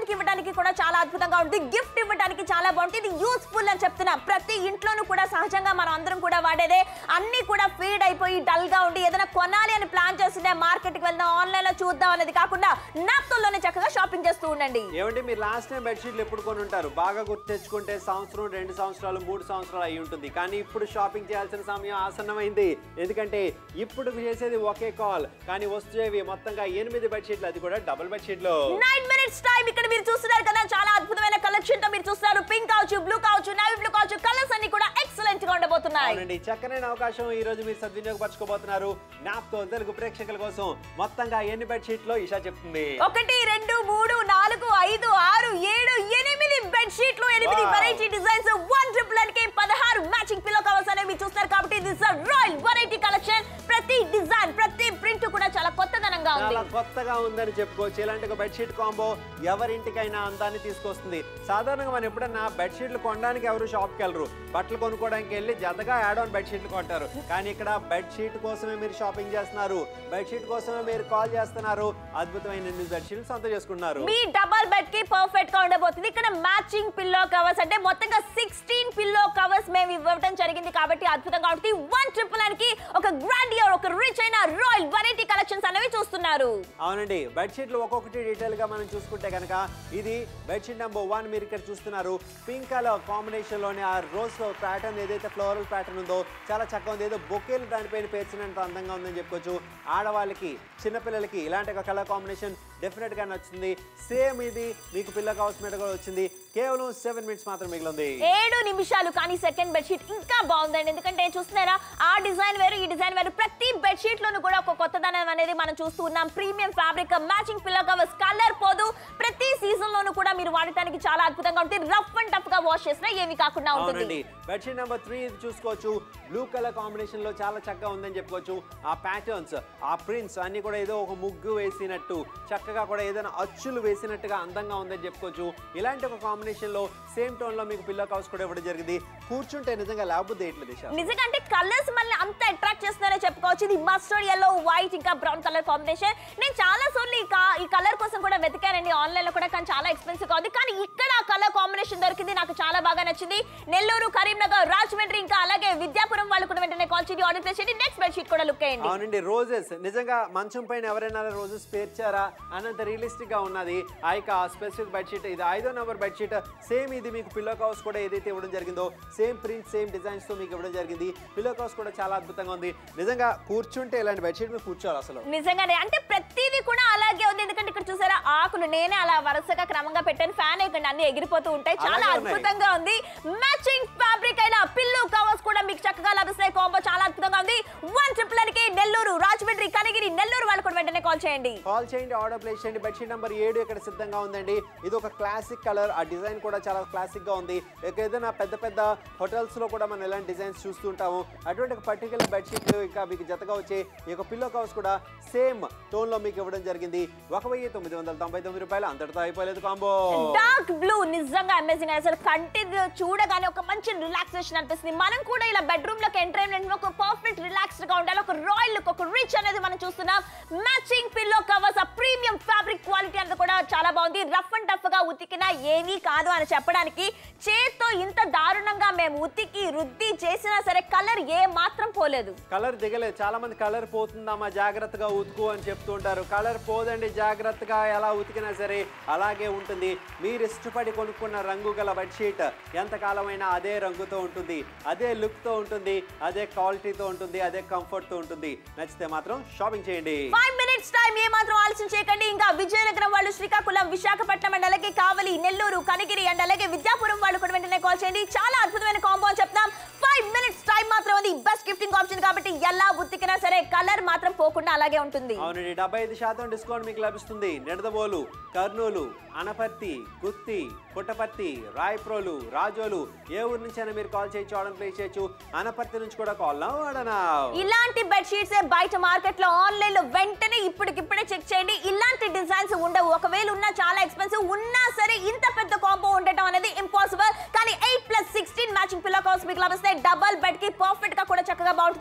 పిల్లలకి కూడా చాలా అద్భుతంగా ఉంటుంది గిఫ్ట్ ఇవ్వడానికి చాలా బాగుంటుంది ఇది యూస్ఫుల్ అని చెప్తున్నాం ప్రతి ఇంట్లోనూ కూడా సహజంగా మనం అందరం కూడా వాడేదే అన్ని కూడా ఫీడ్ అయిపోయి డల్ గా ఉండి ఏదైనా కొనాలి అని ప్లాన్ చేస్తుంటే మార్కెట్ కి వెళ్దాం ఆన్లైన్ లో చూద్దాం అనేది కాకుండా నాప్తోల్లోనే చక్కగా షాపింగ్ చేస్తూ ఉండండి ఏమంటే మీరు లాస్ట్ టైం బెడ్షీట్లు ఎప్పుడు కొని ఉంటారు బాగా గుర్తు తెచ్చుకుంటే సంవత్సరం రెండు సంవత్సరాలు మూడు సంవత్సరాలు అయి ఉంటుంది కానీ ఇప్పుడు షాపింగ్ చేయాల్సిన సమయం ఆసన్నమైంది ఎందుకంటే ఇప్పుడు చేసేది ఒకే కాల్ కానీ వస్తువేవి మొత్తంగా ఎనిమిది బెడ్షీట్లు అది కూడా డబుల్ బెడ్షీట్లు నైన్ మినిట్స్ టైం ఇక్కడ మీరు చూస్తున్నారు కదా చాలా అద్భుతమైన కలెక్షన్ తో మీరు చూస్తారు పింక్ కావచ్చు బ్లూ కావచ్చు నవీ బ్లూ కావచ్చు కలర్స్ అన్ని కూడా ఎక్సలెంట్ గా ఉండబోతున్నాయి అవునండి చక్కనైన అవకాశం ఈ రోజు మీరు సద్వినియోగపరచుకోబోతున్నారు నాప్తో తెలుగు ప్రేక్షకుల కోసం మొత్తంగా ఎన్ని బెడ్షీట్లో ఇషా చెప్తుంది ఒకటి రెండు మూడు నాలుగు ఐదు ఆరు ఏడు ఎనిమిది బెడ్ షీట్లు ఎనిమిది Wow. Variety designs one triple N K పదహారు మ్యాచింగ్ పిల్లో కవర్స్ అనేవి మీరు చూస్తారు కాబట్టి ఇది రాయల్ వెరైటీ కలెక్షన్ ప్రతి డిజైన్ ప్రతి ప్రింట్ కూడా చాలా కొత్తదనంగా ఉంది చాలా కొత్తగా ఉందని చెప్పుకోవచ్చు ఇలాంటి ఒక బెడ్షీట్ కాంబో ఎవరింటికైనా అందాన్ని తీసుకొస్తుంది సాధారణంగా మనం ఎప్పుడన్నా బెడ్షీట్లు కొనడానికి ఎవరు షాప్కి వెళ్ళరు బట్టలు కొనుక్కోవడానికి వెళ్ళి జతగా యాడ్ ఆన్ బెడ్షీట్లు కొంటారు కానీ ఇక్కడ బెడ్షీట్ కోసమే మీరు షాపింగ్ చేస్తున్నారు బెడ్షీట్ కోసమే మీరు కాల్ చేస్తున్నారు అద్భుతమైన ఎనిమిది బెడ్షీట్లు సొంతం చేసుకున్నారు మీ డబల్ బెడ్ కి పర్ఫెక్ట్ గా ఉండబోతుంది ఇక్కడ మ్యాచింగ్ పిల్లో కవర్స్ అంటే మొత్తంగా సిక్స్టీన్ పిల్లో కవర్స్ మేము ఇవ్వడం జరిగింది కాబట్టి అద్భుతంగా ఉంటుంది వన్ ట్రిపుల్ నైన్ కి ఒక గ్రాండ్ ఇయర్ ఒక రిచ్ అయిన రాయల్ వెరైటీ కలెక్షన్స్ అనేవి చూస్తున్నారు అవునండి బెడ్షీట్లు ఒక్కొక్కటి డీటెయిల్ గా మనం చూసుకుంటే కనుక ఇది బెడ్షీట్ నెంబర్ వన్ మీరు ఇక్కడ చూస్తున్నారు పింక్ కలర్ కాంబినేషన్ లోనే ఆ రోజ్ ప్యాటర్న్ ఏదైతే ఫ్లోరల్ ప్యాటర్న్ ఉందో చాలా చక్కగా ఉంది ఏదో బొకేలు దానిపైన పేర్చినంత అందంగా ఉందని చెప్పుకోవచ్చు ఆడవాళ్ళకి చిన్నపిల్లలకి ఇలాంటి ఒక కలర్ కాంబినేషన్ డెఫినెట్ గా నచ్చుతుంది సేమ్ ఇది మీకు పిల్ల కావాల్సిన కూడా వచ్చింది కేవలం సెవెన్ మినిట్స్ మాత్రం మిగిలింది ఏడు నిమిషాలు కానీ సెకండ్ బెడ్షీట్ ఇంకా బాగుందండి ఎందుకంటే చూస్తున్నారా ఆ డిజైన్ వేరు ఈ డిజైన్ వేరు ప్రతి బెడ్షీట్ లోను కూడా ఒక కొత్తదనం అనేది మనం చూస్తూ ఉన్నాం premium fabric matching pillow covers colour పోదు ప్రతి సీజన్ లోను కూడా మీరు వాడటానికి చాలా అద్భుతంగా ఉంటుంది రఫ్ అండ్ టఫ్ గా వాష్ చేసినా ఏమి కాకుండా ఉంటుంది అవునండి బెడ్షీట్ నెంబర్ త్రీ ఇది చూసుకోవచ్చు బ్లూ కలర్ కాంబినేషన్ లో చాలా చక్కగా ఉందని చెప్పుకోవచ్చు ఆ ప్యాటర్న్స్ ఆ ప్రింట్స్ అన్ని కూడా ఏదో ఒక ముగ్గు వేసినట్టు చక్కగా కూడా ఏదైనా అచ్చులు వేసినట్టుగా అందంగా ఉందని చెప్పుకోవచ్చు ఇలాంటి ఒక కాంబినేషన్ లో సేమ్ టోన్ లో మీకు పిల్లో కవర్స్ కూడా ఇవ్వడం జరిగింది కూర్చుంటే నిజంగా లేకపోతే ఎట్లా దిశ నిజంగా అంటే కలర్స్ మనల్ని అంత అట్రాక్ట్ చేస్తున్నారో చెప్పుకోవచ్చు ఇది మస్టర్డ్ ఎల్లో వైట్ ఇంకా బ్రౌన్ కలర్ కాంబినేషన్ నేను చాలా సార్లు ఈ కా- ఈ కలర్ కోసం కూడా వెతికానండి ఆన్లైన్ లో కూడా కానీ చాలా ఎక్స్పెన్సివ్ గా ఉంది కానీ ఇక్కడ ఆ కలర్ కాంబినేషన్ దొరికింది నాకు చాలా బాగా నచ్చింది నెల్లూరు కరీంనగర్ రాజమండ్రి ఇంకా అలాగే విద్యాపురం వాళ్ళు కూడా వెంటనే కాల్ చేయండి ఆర్డర్ ప్లేస్ చేయండి నెక్స్ట్ బెడ్షీట్ కూడా లుక్ అయ్యండి అవునండి రోజెస్ నిజంగా మంచం పైన ఎవరైనా రోజెస్ పేర్చారా అన్నంత రియలిస్టిక్ గా ఉన్నది ఆ యొక్క స్పెసిఫిక్ బెడ్షీట్ ఇది ఐదో నెంబర్ బెడ్షీట్ సేమ్ ఇది మీకు పిల్లో కవర్స్ కూడా ఏదైతే ఇవ్వడం జరిగిందో సేమ్ ప్రింట్ సేమ్ డిజైన్స్ తో మీకు ఇవ్వడం జరిగింది పిల్లో కవర్స్ కూడా చాలా అద్భుతంగా ఉంది నిజంగా కూర్చుంటే ఇలాంటి బెడ్షీట్ మీరు కూర్చోవాలి అసలు నిజంగానే అంటే ప్రతిదీ కూడా అలాగే ఉంది ఎందుకంటే ఇక్కడ చూసారా ఆకులు నేనే అలా వరుసగా క్రమంగా పెట్టాను ఫ్యాన్ ఇక్కడ అన్ని ఎగిరిపోతూ ఉంటాయి చాలా అలాగే ఉన్నాయి. అద్భుతంగా ఉంది మ్యాచింగ్ ఫ్యాబ్రిక్ అయిన పిల్లు కవర్స్ కూడా మీకు చక్కగా లభిస్తాయి కాంబో చాలా అద్భుతంగా ఉంది వన్ ట్రిపుల్ కి నెల్లూరు రాజమండ్రి కనగిరి నెల్లూరు వాళ్ళు కూడా వెంటనే కాల్ చేయండి కాల్ చేయండి ఆర్డర్ ప్లేస్ చేయండి బెడ్షీట్ నెంబర్ ఏడు ఇక్కడ సిద్ధంగా ఉందండి ఇది ఒక క్లాసిక్ కలర్ ఆ డిజైన్ కూడా చాలా క్లాసిక్ గా ఉంది ఇక ఏదైనా పెద్ద పెద్ద హోటల్స్ లో కూడా మనం ఇలాంటి డిజైన్స్ చూస్తూ ఉంటాము అటువంటి ఒక పర్టికులర్ బెడ్షీట్ ఇంకా మీకు జతగా వచ్చే ఈ యొక్క పిల్లో కవర్స్ కూడా సేమ్ టోన్ లో మీకు ఇవ్వడం జరిగింది ఒక వెయ్యి తొమ్మిది వందల తొంభై తొమ్మిది రూపాయలు అంతటితో అయిపోలేదు కాంబో డార్క్ బ్లూ నిజంగా అమేజింగ్ అసలు కంటి చూడగానే ఒక మంచి రిలాక్సేషన్ అనిపిస్తుంది మనం కూడా ఇలా బెడ్రూమ్ లోకి ఎంటర్ అయిన ఒక పర్ఫెక్ట్ రిలాక్స్డ్ గా ఉండాలి ఒక రాయల్ లుక్ ఒక రిచ్ అనేది మనం చూస్తున్నాం మ్యాచింగ్ పిల్లో కవర్స్ ఆ ప్రీమియం ఫ్యాబ్రిక్ క్వాలిటీ అనేది కూడా చాలా బాగుంది రఫ్ అండ్ టఫ్ గా ఉతికినా ఏమీ కాదు అని చెప్పడానికి చేత్తో ఇంత దారుణంగా మేము ఉతికి రుద్ది చేసినా సరే కలర్ ఏ మాత్రం పోలేదు కలర్ దిగలేదు చాలా మంది కలర్ పోతుందమ్మా జాగ్రత్తగా ఉతుకు అని చెప్తూ ఉంటారు కలర్ పోదండి జాగ్రత్తగా ఎలా ఉతికినా సరే అలాగే ఉంటుంది మీరు ఇష్టపడి కొనుక్కున్న రంగు గల బెడ్షీట్ ఎంతకాలమైనా అదే రంగుతో ఉంటుంది అదే లుక్ తో ఉంటుంది అదే క్వాలిటీతో ఉంటుంది అదే కంఫర్ట్ తో ఉంటుంది నచ్చితే మాత్రం షాపింగ్ చేయండి ఫైవ్ మినిట్స్ టైం ఏ మాత్రం ఆలస్యం చేయకండి ఇంకా విజయనగరం వాళ్ళు శ్రీకాకుళం విశాఖపట్నం అండ్ అలాగే కావలి నెల్లూరు కనిగిరి అండ్ అలాగే విద్యాపురం వాళ్ళు కూడా వెంటనే కాల్ చేయండి చాలా అద్భుతమైన కాంబో అని చెప్తాం ఫైవ్ మినిట్స్ టైం మాత్రం ఉంది బెస్ట్ గిఫ్టింగ్ ఆప్షన్ కాబట్టి ఎలా ఉత్తికినా సరే కలర్ మాత్రం పోకుండా అలాగే ఉంటుంది అవునండి డెబ్బై ఐదు శాతం డిస్కౌంట్ మీకు లభిస్తుంది నిడదవోలు కర్నూలు అనపర్తి గుత్తి పుట్టపర్తి రాయప్రోలు రాజోలు ఏ ఊరు నుంచైనా మీరు కాల్ చేయొచ్చు ఆర్డర్ ప్లేస్ చేయొచ్చు అనపర్తి నుంచి కూడా కాల్ వాడనా ఇలాంటి బెడ్షీట్స్ బయట మార్కెట్ లో ఆన్లైన్ లో వెంటనే ఇప్పటికిప్పుడే చెక్ చేయండి ఇలాంటి డిజైన్స్ ఉండవు ఒకవేళ ఉన్నా చాలా ఎక్స్పెన్సివ్ ఉన్నా సరే ఇంత పెద్ద కాంబో ఉండటం అనేది ఇంపాసిబుల్ కానీ eight plus sixteen matching pillow covers మీకు లభిస్తాయి డబల్ బెడ్ కి పర్ఫెక్ట్ గా కూడా చక్కగా బాగుంటుంది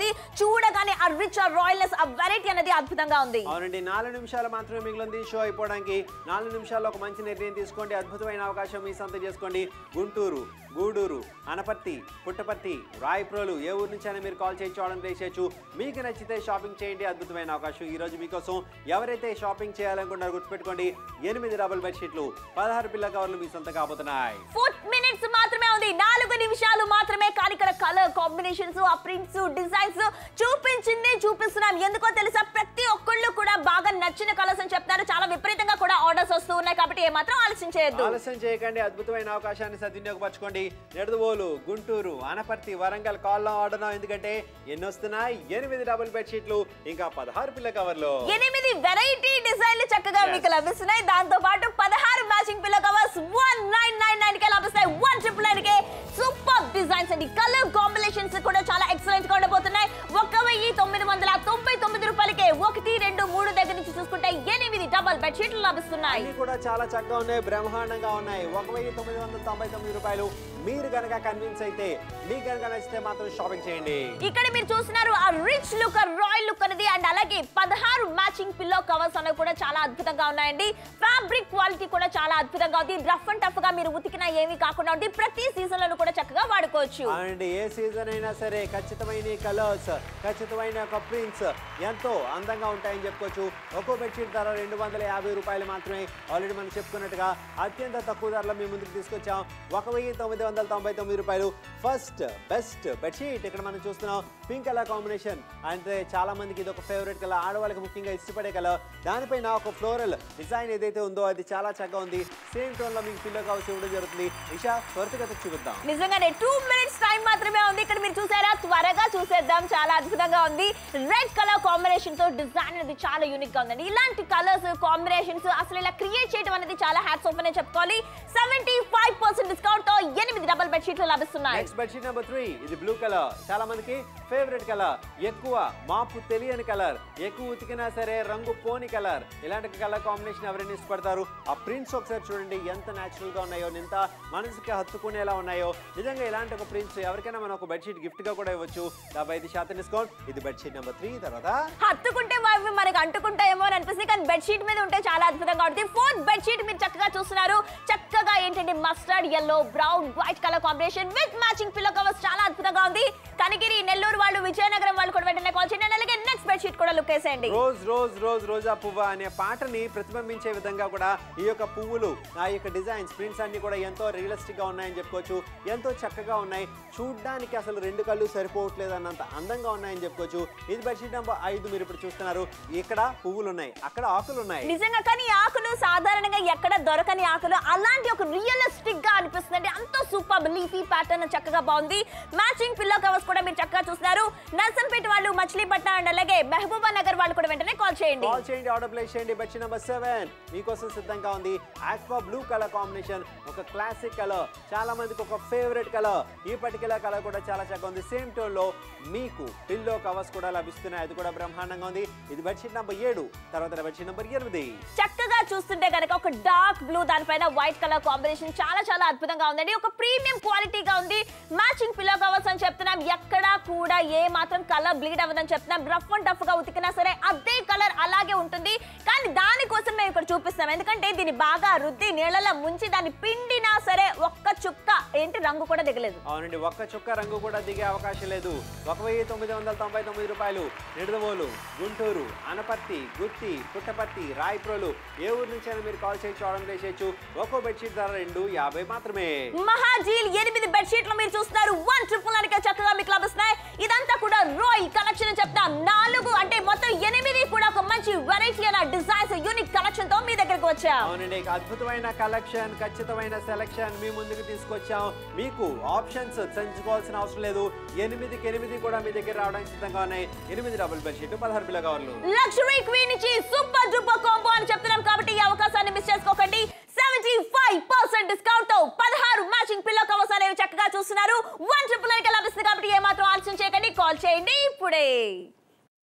ఉంది చూడగానే ఆ రిచ్ ఆ రాయల్నెస్ ఆ వెరైటీ అనేది అద్భుతంగా ఉంది అవునండి నాలుగు నిమిషాలు మాత్రమే మిగిలింది షో అయిపోవడానికి నాలుగు నిమిషాల్లో ఒక మంచి నిర్ణయం తీసుకోండి అద్భుతమైన అవకాశం మీ సొంత చేసుకోండి గుంటూరు గూడూరు అనపర్తి పుట్టపర్తి రాయప్రోలు ఏ ఊరు నుంచైనా మీరు కాల్ చేయొచ్చు ఆర్డర్ చేసేయచ్చు మీకు నచ్చితే షాపింగ్ చేయండి అద్భుతమైన అవకాశం ఈ రోజు మీకోసం ఎవరైతే షాపింగ్ చేయాలనుకుంటారో గుర్తుపెట్టుకోండి ఎనిమిది డబుల్ బెడ్షీట్లు పదహారు పిల్ల కవర్లు మీ సొంత కాబోతున్నాయి ఫోర్ మినిట్స్ మాత్రమే ఉంది నాలుగు నిమిషాలు మాత్రమే కానీ ఇక్కడ కలర్ కాంబినేషన్స్ ఆ ప్రింట్స్ డిజైన్స్ చూపించింది చూపిస్తున్నాం ఎందుకో తెలుసా ప్రతి ఒక్కళ్ళు కూడా బాగా నచ్చిన కలర్స్ అని చెప్తారు చాలా విపరీతంగా కూడా ఆర్డర్స్ వస్తూ ఉన్నాయి కాబట్టి ఏమాత్రం ఆలస్యం చేయొద్దు ఆలస్యం చేయకండి అద్భుతమైన అవకాశాన్ని సద్వినియోగపరచుకోండి నెడదవోలు గుంటూరు అనపర్తి వరంగల్ కాల్లో ఆర్డర్ ఎందుకంటే ఎన్ని వస్తున్నాయి ఎనిమిది డబుల్ బెడ్షీట్లు ఇంకా పదహారు పిల్ల కవర్లు ఎనిమిది వెరైటీ డిజైన్లు చక్కగా Yes. మీకు లభిస్తున్నాయి దాంతో పాటు పదహారు matching pillow covers one nine nine nine K లభిస్తాయి one triple nine K super designs అండి కలర్ కాంబినేషన్స్ కూడా చాలా ఎక్సలెంట్ గా ఉండబోతున్నాయి ఒక వెయ్యి తొమ్మిది వందల తొంభై తొమ్మిది రూపాయలకే ఒకటి రెండు మూడు దగ్గర నుంచి చూసుకుంటే ఎనిమిది డబల్ బెడ్షీట్లు లభిస్తున్నాయి అన్ని కూడా చాలా చక్కగా ఉన్నాయి బ్రహ్మాండంగా ఉన్నాయి ఒక వెయ్యి తొమ్మిది వందల తొంభై తొమ్మిది రూపాయలు మీరు కనుక కన్విన్స్ అయితే మీకు కనుక నచ్చితే మాత్రం షాపింగ్ చేయండి ఇక్కడ మీరు చూస్తున్నారు ఆ రిచ్ లుక్ రాయల్ లుక్ అనేది అండ్ అలాగే పదహారు మ్యాచింగ్ పిల్లో కవర్స్ అనేవి కూడా చాలా అద్భుతంగా ఉన్నాయండి ఫ్యాబ్రిక్ క్వాలిటీ కూడా చాలా అద్భుతంగా ఉంది రఫ్ అండ్ టఫ్ గా మీరు ఉతికినా ఏమీ కాకుండా ఉంది ప్రతి సీజన్ లో కూడా చక్కగా వాడుకోవచ్చు అండ్ ఏ సీజన్ అయినా సరే ఖచ్చితమైన కలర్స్ ఖచ్చితమైన ఒక ప్రింట్స్ ఎంతో అందంగా ఉంటాయని చెప్పుకోవచ్చు ఒక్కో బెడ్షీట్ ధర రెండు వందల యాభై రూపాయలు మాత్రమే ఆల్రెడీ మనం చెప్పుకున్నట్టుగా అత్యంత తక్కువ ధరలో మేము ముందుకు తీసుకొచ్చాం ఒక వెయ్యి తొమ్మిది వందల తొంభై తొమ్మిది రూపాయలు ఫస్ట్ బెస్ట్ బెడ్షీట్ ఇక్కడ మనం చూస్తున్నాం పింక్ కలర్ కాంబినేషన్ అంటే చాలా మందికి ఇది ఒక ఫేవరెట్ కలర్ ఆడవాళ్ళకి ముఖ్యంగా ఇష్టపడే కలర్ దానిపైన ఒక ఫ్లోరల్ డిజైన్ ఏదైతే ఉందో అది చాలా చక్కగా ఉంది సేమ్ టోన్ లో మీకు పిల్లో కావాల్సి ఇవ్వడం జరుగుతుంది ఇషా త్వరితగత చూపిద్దాం నిజంగానే టూ మినిట్స్ టైం మాత్రమే ఉంది ఇక్కడ మీరు చూసారా త్వరగా చూసేద్దాం చాలా అద్భుతంగా ఉంది రెడ్ కలర్ కాంబినేషన్ తో డిజైన్ అనేది చాలా యూనిక్ గా ఉందండి ఇలాంటి కలర్స్ కాంబినేషన్స్ అసలు ఇలా క్రియేట్ చేయడం అనేది చాలా హ్యాట్స్ ఆఫ్ అనే చెప్పుకోవాలి సెవెంటీ ఫైవ్ పర్సెంట్ డిస్కౌంట్ తో ఎనిమిది డబల్ బెడ్షీట్లు లభిస్తున్నాయి నెక్స్ట్ బెడ్షీట్ నెంబర్ త్రీ ఇది బ్లూ కలర్ చాలా మందికి ఫేవరెట్ కలర్ ఎక్కువ మాపు తెలియని కలర్ ఎక్కువ ఉతికినా సరే రంగు పోని కలర్ ఇలాంటి కలర్ కాంబినేషన్ ఎవరైనా ఇష్టపడతారు ఆ ప్రింట్స్ ఒకసారి చూడండి ఎంత న్యాచురల్ గా ఉన్నాయో ఎంత మనసుకి హత్తుకునేలా ఉన్నాయో నిజంగా ఇలాంటి ఒక ప్రింట్స్ ఎవరికైనా మనం ఒక బెడ్షీట్ గిఫ్ట్ గా కూడా ఇవ్వచ్చు డెబ్బై ఐదు శాతం డిస్కౌంట్ ఇది బెడ్షీట్ నెంబర్ త్రీ తర్వాత హత్తుకుంటే అవి మనకి అంటుకుంటాయేమో అని అనిపిస్తుంది కానీ బెడ్షీట్ మీద ఉంటే చాలా అద్భుతంగా ఉంటుంది ఫోర్త్ బెడ్షీట్ మీరు చక్కగా చూస్తున్నారు చక్కగా ఏంటంటే mustard yellow brown white colour combination with matching pillow covers చాలా అద్భుతంగా ఉంది కనిగిరి నెల్లూరు వాళ్ళు విజయనగరం వాళ్ళు కూడా వెంటనే కాల్ చేయండి అలాగే నెక్స్ట్ బెడ్షీట్ కూడా లుక్ వేసేయండి రోజ్ రోజ్ రోజ్ రోజా పువ్వ అనే పాటని ప్రతిబింబించే విధంగా కూడా ఈ యొక్క పువ్వులు ఆ యొక్క డిజైన్స్ ప్రింట్స్ అన్ని కూడా ఎంతో రియలిస్టిక్ గా ఉన్నాయని చెప్పుకోవచ్చు ఎంతో చక్కగా ఉన్నాయి చూడ్డానికి అసలు రెండు కళ్ళు సరిపోవట్లేదు అన్నంత అందంగా ఉన్నాయని చెప్పుకోవచ్చు ఇది బెడ్షీట్ నెంబర్ ఐదు మీరు ఇప్పుడు చూస్తున్నారు ఇక్కడ పువ్వులు ఉన్నాయి అక్కడ ఆకులు ఉన్నాయి నిజంగా కానీ ఈ ఆకులు సాధారణంగా ఎక్కడ దొరకని ఆకులు అలాంటి ఒక రియలిస్టిక్ గా అనిపిస్తుంది అంటే అంత సూపర్ లీఫీ ప్యాటర్న్ చక్కగా బాగుంది మ్యాచింగ్ పిల్లో కవర్స్ కూడా మీరు చక్కగా చూస్తున్నారు నర్సంపేట వాళ్ళు మచిలీపట్నం అండ్ అలాగే మహబూబా నగర్ వాళ్ళు కూడా వెంటనే కాల్ చేయండి కాల్ చేయండి ఆర్డర్ ప్లేస్ చేయండి బెడ్షీట్ నెంబర్ సెవెన్ మీకోసం సిద్ధంగా ఉంది ఆక్వా బ్లూ కలర్ కాంబినేషన్ ఒక క్లాసిక్ కలర్ చాలా మందికి ఒక ఫేవరెట్ కలర్ ఈ పర్టికులర్ కలర్ కూడా చాలా చక్కగా ఉంది సేమ్ టోన్ లో మీకు పిల్లో కవర్స్ కూడా లభిస్తున్నాయి అది కూడా బ్రహ్మాండంగా ఉంది ఇది బెడ్షీట్ నెంబర్ ఏడు తర్వాత బెడ్షీట్ నెంబర్ ఎనిమిది చక్కగా చూస్తుంటే కనుక ఒక డార్క్ బ్లూ దానిపైన వైట్ కలర్ కాంబినేషన్ చాలా చాలా అద్భుతంగా ఉందండి ఒక ప్రీమియం క్వాలిటీగా ఉంది మ్యాచింగ్ పిల్లో కవర్స్ అని చెప్తున్నాం ఎక్కడా కూడా ఏ మాత్రం కలర్ బ్లీడ్ అవ్వదని చెప్తున్నాం రఫ్ అండ్ టఫ్ గా ఉతికినా సరే అదే కలర్ అలాగే ఉంటుంది కానీ దానికోసం మేము ఇక్కడ చూపిస్తాం ఎందుకంటే దీన్ని బాగా రుద్ది నీళ్ళలో ముంచి దాన్ని పిండినా సరే ఒక్క చుక్క ఏంటి రంగు కూడా దిగలేదు అవునండి ఒక్క చుక్క రంగు కూడా దిగే అవకాశం లేదు ఒక వెయ్యి తొమ్మిది వందల తొంభై తొమ్మిది రూపాయలు నిడదవోలు గుంటూరు అనపర్తి గుత్తి పుట్టపర్తి రాయప్రోలు ఏ ఊరు నుంచైనా మీరు కాల్ చేయొచ్చు ఆర్డర్ చేసేయచ్చు ఒక్కో బెడ్షీట్ ధర రెండు యాభై మాత్రమే మహాజీల్ ఎనిమిది బెడ్షీట్లు మీరు చూస్తున్నారు వన్ ట్రిపుల్ అనికే చక్కగా మీకు లభిస్తున్నాయి ఇదంతా కూడా రాయల్ కలెక్షన్ అని చెప్తాం నాలుగు అంటే మొత్తం ఎనిమిది కూడా ఒక మంచి వెరైటీ అయిన డిజైన్స్ యూనిక్ కలెక్షన్ తో మీ దగ్గరకు వచ్చాం అవునండి ఇక అద్భుతమైన కలెక్షన్ ఖచ్చితమైన సెలెక్షన్ మీ ముందుకు తీసుకొచ్చాం మీకు ఆప్షన్స్ సంచుకోవాల్సిన అవసరం లేదు ఎనిమిదికి ఎనిమిది కూడా మీ దగ్గర రావడానికి సిద్ధంగా ఉన్నాయి ఎనిమిది డబుల్ బెడ్షీట్ పదహారు పిల్ల కవర్లు లగ్జరీ క్వీన్ నుంచి సూపర్ డూపర్ కాంబో అని చెప్తున్నాం కాబట్టి ఈ అవకాశాన్ని మిస్ చేసుకోకండి సెవెంటీ ఫైవ్ పర్సెంట్ డిస్కౌంట్ తో పదహారు మ్యాచింగ్ పిల్లో కవర్స్ అనేవి చక్కగా చూస్తున్నారు వన్ ట్రిపుల్ లభిస్తుంది కాబట్టి ఏమాత్రం ఆలస్యం చేయకండి కాల్ చేయండి ఇప్పుడే